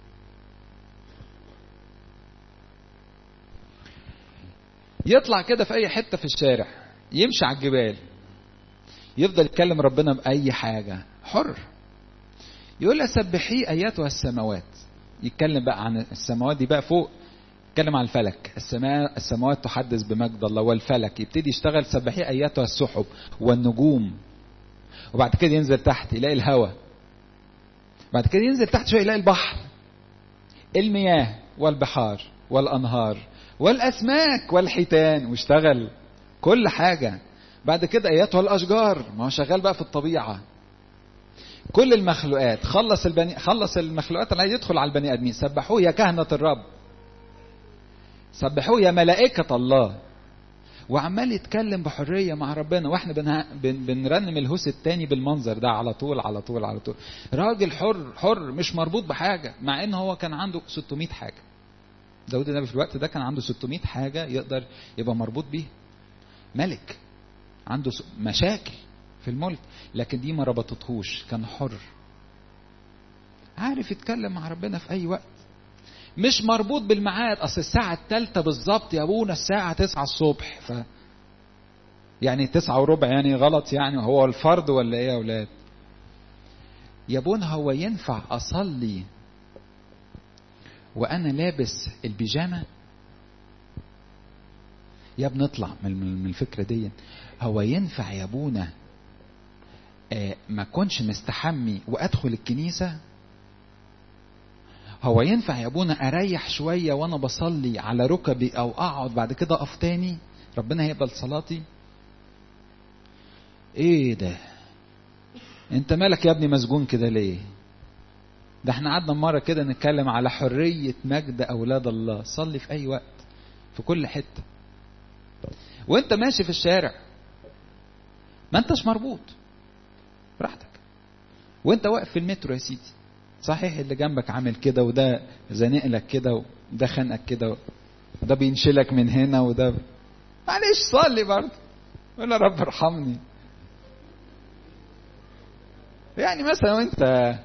يطلع كده في اي حتة في الشارع يمشي على الجبال يفضل يتكلم ربنا بأي حاجة حر يقول لها سبحيه اياتها السماوات يتكلم بقى عن السماوات دي بقى فوق يتكلم عن الفلك السماء السماوات تحدث بمجد الله والفلك يبتدي يشتغل سبحيه اياتها السحب والنجوم وبعد كده ينزل تحت يلاقي الهواء بعد كده ينزل تحت شويه يلاقي البحر المياه والبحار والانهار والاسماك والحيتان واشتغل كل حاجه بعد كده اياتها الاشجار ما هو شغال بقى في الطبيعه كل المخلوقات خلص البني خلص المخلوقات اللي يدخل على البني ادمين سبحوه يا كهنه الرب سبحوه يا ملائكه الله وعمال يتكلم بحريه مع ربنا واحنا بنها بن بنرنم الهوس التاني بالمنظر ده على طول على طول على طول راجل حر حر مش مربوط بحاجه مع ان هو كان عنده 600 حاجه داود النبي في الوقت ده كان عنده 600 حاجه يقدر يبقى مربوط بيها ملك عنده مشاكل في الملك لكن دي ما ربطتهوش كان حر عارف يتكلم مع ربنا في اي وقت مش مربوط بالميعاد اصل الساعة الثالثة بالظبط يا ابونا الساعة 9 الصبح ف يعني تسعة وربع يعني غلط يعني هو الفرض ولا ايه يا اولاد يا ابونا هو ينفع اصلي وانا لابس البيجامه يا بنطلع من الفكره دي هو ينفع يا ابونا آه ما كنش مستحمي وادخل الكنيسه هو ينفع يا ابونا اريح شويه وانا بصلي على ركبي او اقعد بعد كده اقف تاني ربنا هيقبل صلاتي ايه ده انت مالك يا ابني مسجون كده ليه ده احنا قعدنا مره كده نتكلم على حريه مجد اولاد الله صلي في اي وقت في كل حته وانت ماشي في الشارع ما انتش مربوط براحتك وانت واقف في المترو يا سيدي صحيح اللي جنبك عامل كده وده زانق لك كده وده خانقك كده وده بينشلك من هنا وده معلش صلي برضه قول يا رب ارحمني يعني مثلا وانت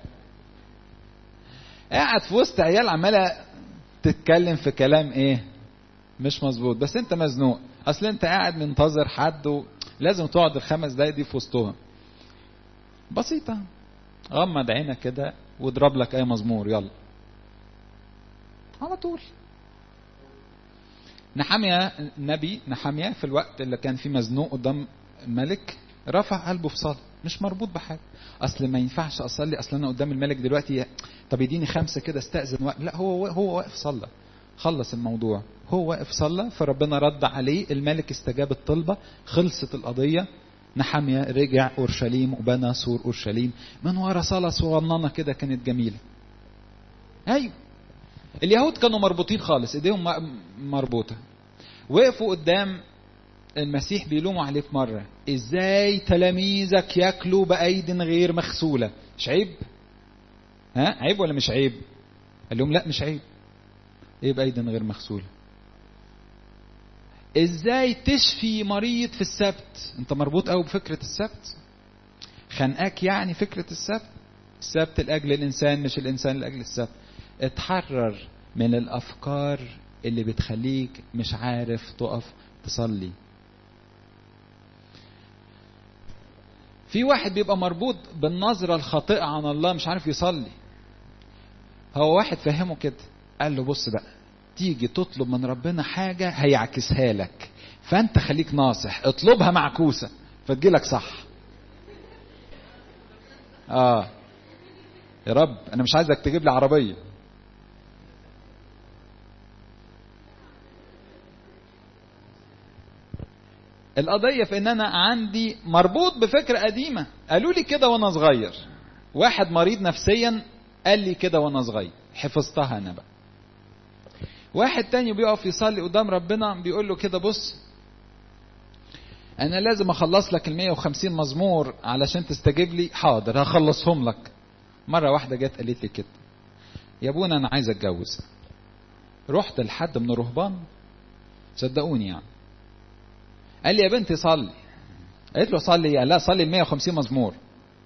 قاعد في وسط عيال عماله تتكلم في كلام ايه مش مظبوط بس انت مزنوق اصل انت قاعد منتظر حد ولازم تقعد الخمس دقايق دي في وسطهم بسيطة غمض عينك كده واضرب لك اي مزمور يلا على طول نحمية النبي نحمية في الوقت اللي كان فيه مزنوق قدام الملك رفع قلبه في صلاة مش مربوط بحاجة أصل ما ينفعش أصلي أصل أنا قدام الملك دلوقتي طب يديني خمسة كده استأذن وقت لا هو هو واقف صلى خلص الموضوع هو واقف صلى فربنا رد عليه الملك استجاب الطلبة خلصت القضية نحمية رجع أورشليم وبنى سور أورشليم من ورا صلاة صغننة كده كانت جميلة أيوه اليهود كانوا مربوطين خالص ايديهم مربوطة وقفوا قدام المسيح بيلوموا عليه في مرة ازاي تلاميذك ياكلوا بأيد غير مغسولة مش عيب ها عيب ولا مش عيب قال لهم لا مش عيب ايه بأيد غير مغسولة ازاي تشفي مريض في السبت انت مربوط قوي بفكرة السبت خنقاك يعني فكرة السبت السبت لأجل الإنسان مش الإنسان لأجل السبت اتحرر من الأفكار اللي بتخليك مش عارف تقف تصلي في واحد بيبقى مربوط بالنظرة الخاطئة عن الله مش عارف يصلي هو واحد فهمه كده قال له بص بقى تيجي تطلب من ربنا حاجة هيعكسها لك فانت خليك ناصح اطلبها معكوسة فتجيلك صح اه يا رب انا مش عايزك تجيب لي عربية القضية في ان انا عندي مربوط بفكرة قديمة قالوا لي كده وانا صغير واحد مريض نفسيا قال لي كده وانا صغير حفظتها انا بقى واحد تاني بيقف يصلي قدام ربنا بيقول له كده بص انا لازم اخلص لك ال 150 مزمور علشان تستجيب لي حاضر هخلصهم لك مره واحده جت قالت لي كده يا ابونا انا عايز اتجوز رحت لحد من الرهبان صدقوني يعني قال لي يا بنتي صلي قالت له صلي قال لا صلي ال 150 مزمور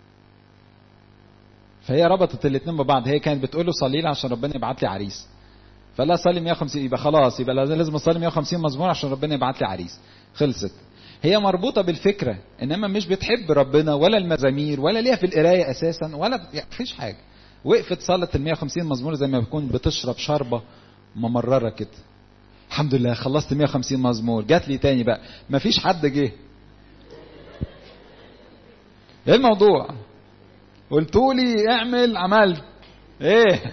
فهي ربطت الاثنين ببعض هي كانت بتقول له صلي لي عشان ربنا يبعت لي عريس فلا صلي 150 يبقى خلاص يبقى لازم اصلي 150 مزمور عشان ربنا يبعت لي عريس خلصت هي مربوطه بالفكره انما مش بتحب ربنا ولا المزامير ولا ليها في القرايه اساسا ولا يعني فيش حاجه وقفت صلت ال 150 مزمور زي ما بتكون بتشرب شربه ممرره كده الحمد لله خلصت 150 مزمور جات لي تاني بقى مفيش حد جه ايه الموضوع قلتوا لي اعمل عملت ايه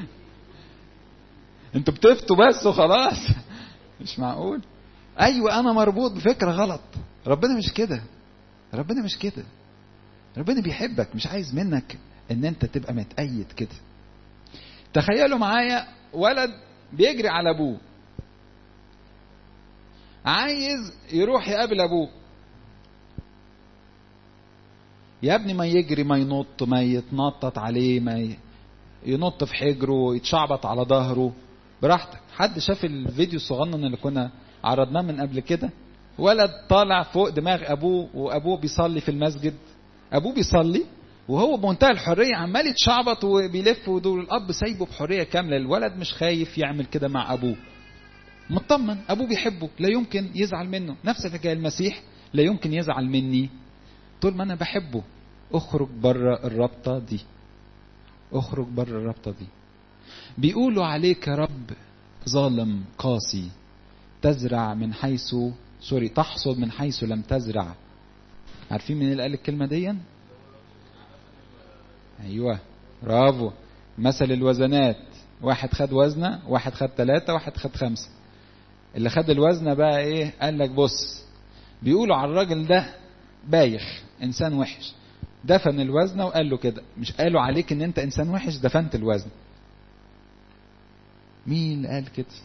انتوا بتفتوا بس وخلاص مش معقول ايوه انا مربوط بفكره غلط ربنا مش كده ربنا مش كده ربنا بيحبك مش عايز منك ان انت تبقى متأيد كده تخيلوا معايا ولد بيجري على ابوه عايز يروح يقابل ابوه يا ابني ما يجري ما ينط ما يتنطط عليه ما ينط في حجره يتشعبط على ظهره براحتك حد شاف الفيديو الصغنن اللي كنا عرضناه من قبل كده ولد طالع فوق دماغ ابوه وابوه بيصلي في المسجد ابوه بيصلي وهو بمنتهى الحريه عمال يتشعبط وبيلف ودول الاب سايبه بحريه كامله الولد مش خايف يعمل كده مع ابوه مطمن ابوه بيحبه لا يمكن يزعل منه نفس الحكايه المسيح لا يمكن يزعل مني طول ما انا بحبه اخرج بره الرابطه دي اخرج بره الرابطه دي بيقولوا عليك يا رب ظالم قاسي تزرع من حيث سوري تحصد من حيث لم تزرع عارفين مين اللي قال الكلمه دي ايوه برافو مثل الوزنات واحد خد وزنه واحد خد ثلاثة واحد خد خمسة اللي خد الوزنه بقى ايه قال لك بص بيقولوا على الراجل ده بايخ انسان وحش دفن الوزنه وقال له كده مش قالوا عليك ان انت انسان وحش دفنت الوزن مين اللي قال كده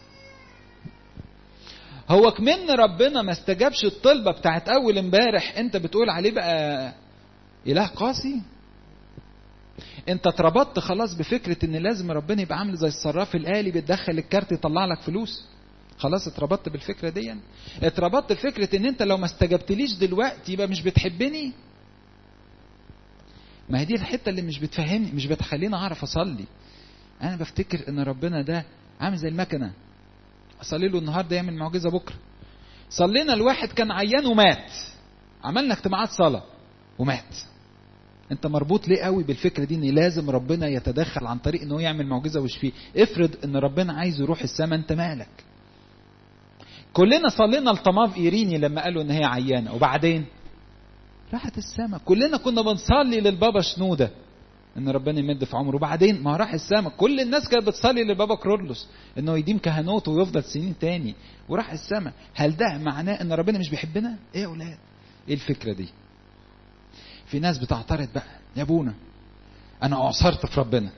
هو كمان ربنا ما استجابش الطلبة بتاعت أول امبارح أنت بتقول عليه بقى إله قاسي أنت اتربطت خلاص بفكرة إن لازم ربنا يبقى عامل زي الصراف الآلي بتدخل الكارت يطلع لك فلوس خلاص اتربطت بالفكرة دي يعني. اتربطت بفكرة إن أنت لو ما استجبتليش دلوقتي يبقى مش بتحبني ما هي دي الحتة اللي مش بتفهمني مش بتخليني أعرف أصلي أنا بفتكر إن ربنا ده عامل زي المكنة اصلي له النهارده يعمل معجزه بكره صلينا الواحد كان عيان ومات عملنا اجتماعات صلاه ومات انت مربوط ليه قوي بالفكره دي ان لازم ربنا يتدخل عن طريق ان هو يعمل معجزه ويشفيه افرض ان ربنا عايز يروح السماء انت مالك كلنا صلينا لطماف ايريني لما قالوا ان هي عيانه وبعدين راحت السماء كلنا كنا بنصلي للبابا شنوده ان ربنا يمد في عمره وبعدين ما راح السماء كل الناس كانت بتصلي للبابا كرولوس انه يديم كهنوته ويفضل سنين تاني وراح السماء هل ده معناه ان ربنا مش بيحبنا ايه يا اولاد ايه الفكره دي في ناس بتعترض بقى يا ابونا انا اعصرت في ربنا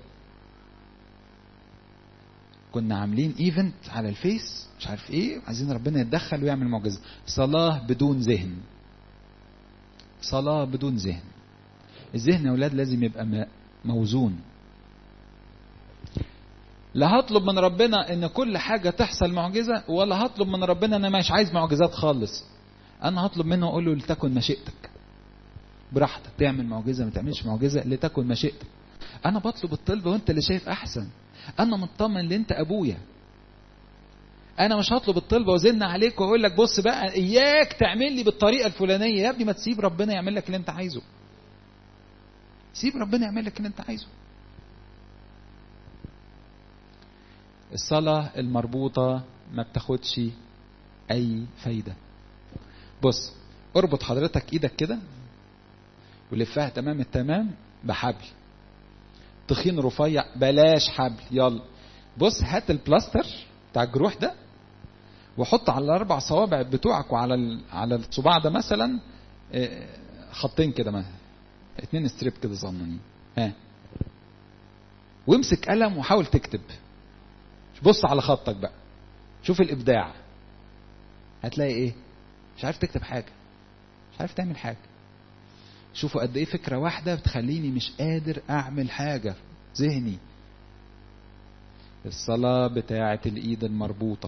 كنا عاملين ايفنت على الفيس مش عارف ايه عايزين ربنا يتدخل ويعمل معجزه صلاه بدون ذهن صلاه بدون ذهن الذهن يا اولاد لازم يبقى موزون لا هطلب من ربنا ان كل حاجه تحصل معجزه ولا هطلب من ربنا انا مش عايز معجزات خالص انا هطلب منه اقول له لتكن مشيئتك براحتك تعمل معجزه ما تعملش معجزه لتكن مشيئتك انا بطلب الطلب وانت اللي شايف احسن انا مطمن ان انت ابويا انا مش هطلب الطلب وازن عليك واقول لك بص بقى اياك تعمل لي بالطريقه الفلانيه يا ابني ما تسيب ربنا يعمل لك اللي انت عايزه سيب ربنا يعمل لك اللي انت عايزه الصلاة المربوطة ما بتاخدش أي فايدة بص اربط حضرتك ايدك كده ولفها تمام التمام بحبل تخين رفيع بلاش حبل يلا بص هات البلاستر بتاع الجروح ده وحط على الاربع صوابع بتوعك وعلى على الصباع ده مثلا خطين كده مثلا اتنين ستريب كده صغننين ها وامسك قلم وحاول تكتب بص على خطك بقى شوف الابداع هتلاقي ايه مش عارف تكتب حاجه مش عارف تعمل حاجه شوفوا قد ايه فكره واحده بتخليني مش قادر اعمل حاجه ذهني الصلاه بتاعه الايد المربوطه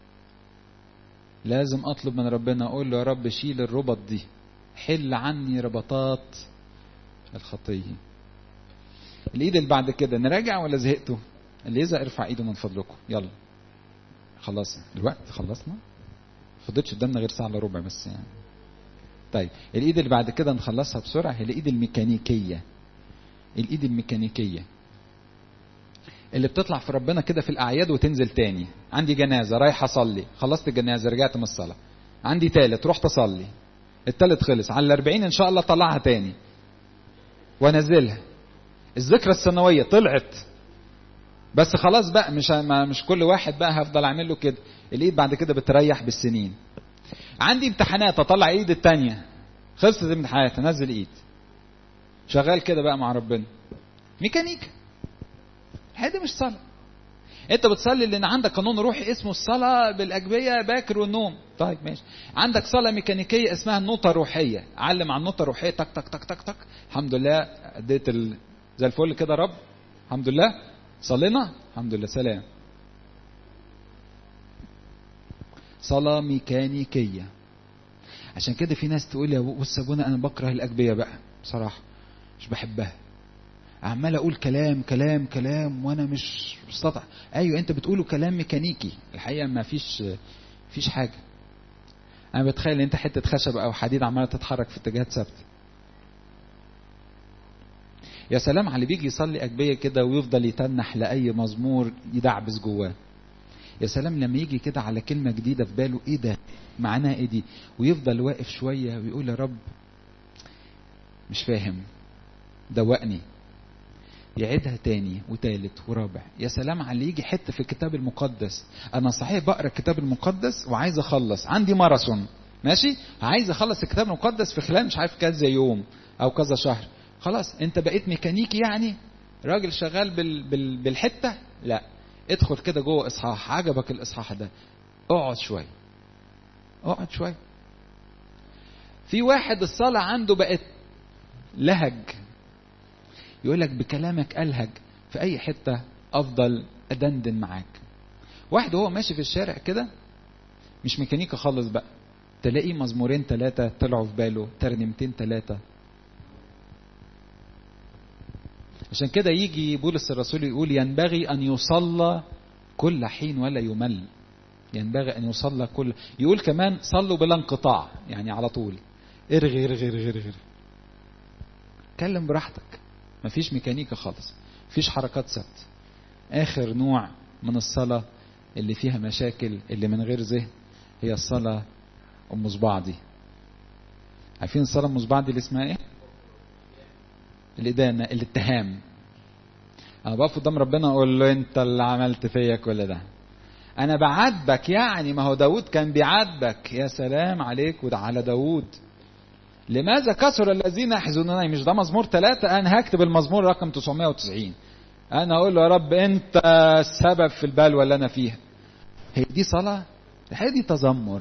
لازم اطلب من ربنا اقول له يا رب شيل الربط دي حل عني ربطات الخطيه الايد اللي بعد كده نراجع ولا زهقتوا اللي يزهق ارفع ايده من فضلكم يلا خلصنا دلوقتي خلصنا فضلتش قدامنا غير ساعه الا ربع بس يعني طيب الايد اللي بعد كده نخلصها بسرعه هي الايد الميكانيكيه الايد الميكانيكيه اللي بتطلع في ربنا كده في الاعياد وتنزل تاني عندي جنازه رايح اصلي خلصت الجنازه رجعت من الصلاه عندي تالت رحت اصلي التالت خلص على الأربعين ان شاء الله طلعها تاني وانزلها الذكرى السنويه طلعت بس خلاص بقى مش مش كل واحد بقى هفضل اعمل له كده الايد بعد كده بتريح بالسنين عندي امتحانات اطلع ايد التانية خلصت الامتحانات انزل ايد شغال كده بقى مع ربنا ميكانيكا هذه مش صلاه انت بتصلي لان عندك قانون روحي اسمه الصلاه بالاجبيه باكر والنوم طيب ماشي عندك صلاه ميكانيكيه اسمها النوطه الروحيه علم على النوطه الروحيه تك تك تك تك تك الحمد لله اديت ال... زي الفل كده رب الحمد لله صلينا الحمد لله سلام صلاة ميكانيكية عشان كده في ناس تقول يا بص يا ابونا انا بكره الاجبيه بقى بصراحه مش بحبها عمال اقول كلام كلام كلام وانا مش مستطع ايوه انت بتقوله كلام ميكانيكي الحقيقه ما فيش فيش حاجه انا بتخيل انت حته خشب او حديد عماله تتحرك في اتجاهات ثابته يا سلام على اللي بيجي يصلي أجبية كده ويفضل يتنح لأي مزمور يدعبس جواه يا سلام لما يجي كده على كلمة جديدة في باله ايه ده معناها ايه دي ويفضل واقف شوية ويقول يا رب مش فاهم دوقني يعيدها تاني وتالت ورابع يا سلام على اللي يجي حته في الكتاب المقدس انا صحيح بقرا الكتاب المقدس وعايز اخلص عندي ماراثون ماشي عايز اخلص الكتاب المقدس في خلال مش عارف كذا يوم او كذا شهر خلاص انت بقيت ميكانيكي يعني راجل شغال بال بال بالحته لا ادخل كده جوه اصحاح عجبك الاصحاح ده اقعد شويه اقعد شويه في واحد الصلاه عنده بقت لهج يقول لك بكلامك الهج في اي حته افضل ادندن معاك واحد وهو ماشي في الشارع كده مش ميكانيكا خالص بقى تلاقيه مزمورين ثلاثة طلعوا في باله ترنيمتين ثلاثة عشان كده يجي بولس الرسول يقول ينبغي أن يصلى كل حين ولا يمل ينبغي أن يصلى كل يقول كمان صلوا بلا انقطاع يعني على طول ارغي ارغي ارغي ارغي اتكلم براحتك مفيش ميكانيكا خالص مفيش حركات ثابته اخر نوع من الصلاه اللي فيها مشاكل اللي من غير ذهن هي الصلاة ام صباع دي عارفين الصلاة ام صباع دي اللي اسمها ايه الإدانة الاتهام أنا بقف قدام ربنا أقول له أنت اللي عملت فيا كل ده أنا بعاتبك يعني ما هو داود كان بيعاتبك يا سلام عليك وده على داود لماذا كثر الذين يحزنونني مش ده مزمور ثلاثة أنا هكتب المزمور رقم 990 أنا أقول له يا رب أنت السبب في البلوى اللي أنا فيها هي دي صلاة هي دي تذمر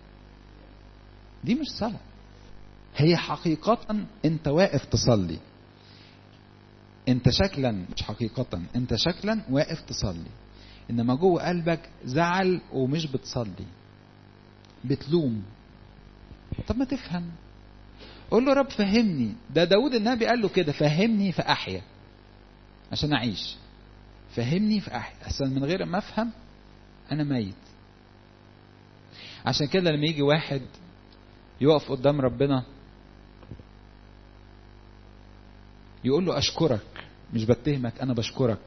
دي مش صلاة هي حقيقة أنت واقف تصلي انت شكلا مش حقيقة انت شكلا واقف تصلي انما جوه قلبك زعل ومش بتصلي بتلوم طب ما تفهم قول له رب فهمني ده داود النبي قال له كده فهمني فأحيا عشان أعيش فهمني فأحيا أحسن من غير ما أفهم أنا ميت عشان كده لما يجي واحد يقف قدام ربنا يقول له أشكرك مش بتهمك أنا بشكرك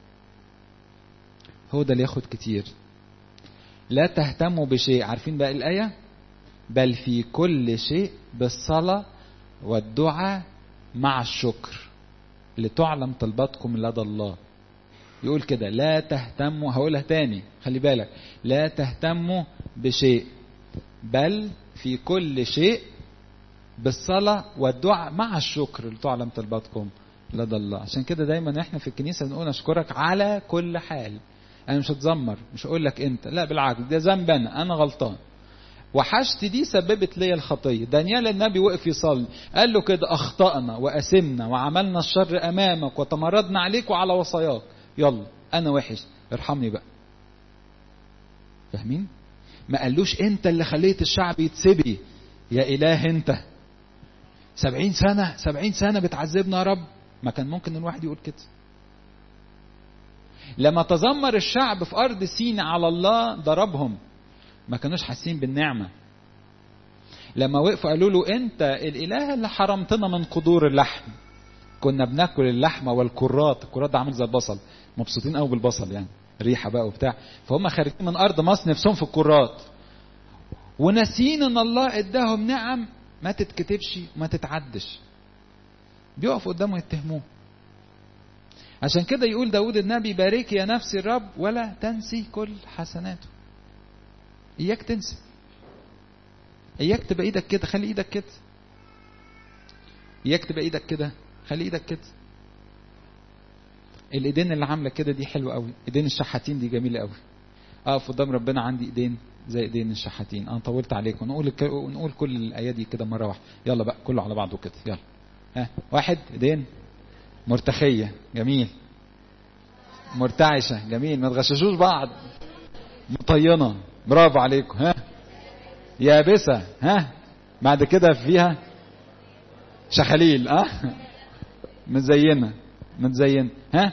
هو ده اللي ياخد كتير لا تهتموا بشيء عارفين بقى الآية بل في كل شيء بالصلاة والدعاء مع الشكر لتعلم طلباتكم لدى الله يقول كده لا تهتموا هقولها تاني خلي بالك لا تهتموا بشيء بل في كل شيء بالصلاة والدعاء مع الشكر لتعلم طلباتكم لدى الله عشان كده دايما احنا في الكنيسة بنقول اشكرك على كل حال انا مش هتذمر مش هقول لك انت لا بالعكس ده ذنب انا انا غلطان وحشت دي سببت لي الخطيه دانيال النبي وقف يصلي قال له كده اخطانا واسمنا وعملنا الشر امامك وتمردنا عليك وعلى وصاياك يلا انا وحش ارحمني بقى فاهمين ما قالوش انت اللي خليت الشعب يتسبي يا اله انت سبعين سنة سبعين سنة بتعذبنا يا رب ما كان ممكن الواحد يقول كده لما تذمر الشعب في أرض سينا على الله ضربهم ما كانوش حاسين بالنعمة لما وقفوا قالوا له أنت الإله اللي حرمتنا من قدور اللحم كنا بناكل اللحمة والكرات الكرات ده عامل زي البصل مبسوطين قوي بالبصل يعني ريحة بقى وبتاع فهم خارجين من أرض مصر نفسهم في الكرات وناسين ان الله اداهم نعم ما تتكتبش وما تتعدش بيقف قدامه يتهموه عشان كده يقول داود النبي بارك يا نفسي الرب ولا تنسي كل حسناته اياك تنسى اياك تبقى ايدك كده خلي ايدك كده اياك تبقى ايدك كده خلي ايدك كده الايدين اللي عامله كده دي حلوه قوي ايدين الشحاتين دي جميله قوي اقف قدام ربنا عندي ايدين زي ايدين الشحاتين انا طولت عليكم نقول نقول كل الايات دي كده مره واحده يلا بقى كله على بعضه كده يلا ها واحد ايدين مرتخيه جميل مرتعشه جميل ما تغششوش بعض مطينه برافو عليكم ها يابسه ها بعد كده فيها شخاليل اه متزينه متزينه ها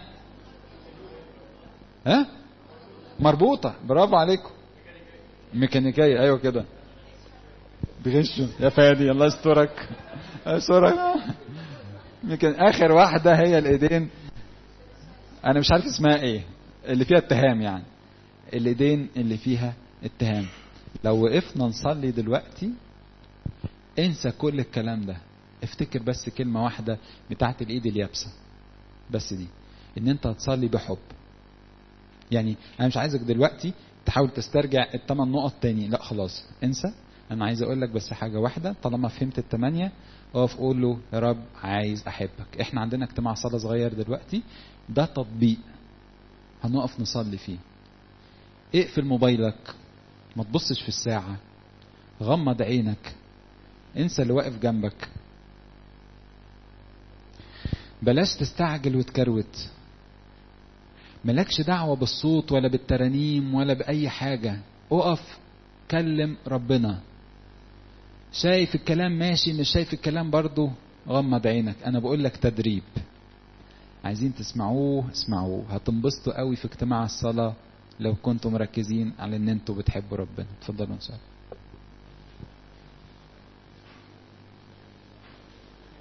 ها مربوطه برافو عليكم ميكانيكيه ايوه كده بغشوا يا فادي الله يسترك يسترك يمكن اخر واحده هي الايدين انا مش عارف اسمها ايه اللي فيها اتهام يعني الايدين اللي فيها اتهام لو وقفنا نصلي دلوقتي انسى كل الكلام ده افتكر بس كلمه واحده بتاعت الايد اليابسه بس دي ان انت هتصلي بحب يعني انا مش عايزك دلوقتي تحاول تسترجع الثمان نقط تاني لا خلاص انسى انا عايز اقول لك بس حاجه واحده طالما فهمت الثمانيه اقف قول له يا رب عايز احبك احنا عندنا اجتماع صلاه صغير دلوقتي ده تطبيق هنقف نصلي فيه اقفل موبايلك ما تبصش في الساعه غمض عينك انسى اللي واقف جنبك بلاش تستعجل وتكروت ملكش دعوة بالصوت ولا بالترانيم ولا بأي حاجة اقف كلم ربنا شايف الكلام ماشي مش شايف الكلام برضو غمض عينك انا بقول لك تدريب عايزين تسمعوه اسمعوه هتنبسطوا قوي في اجتماع الصلاة لو كنتم مركزين على ان انتوا بتحبوا ربنا اتفضلوا نسأل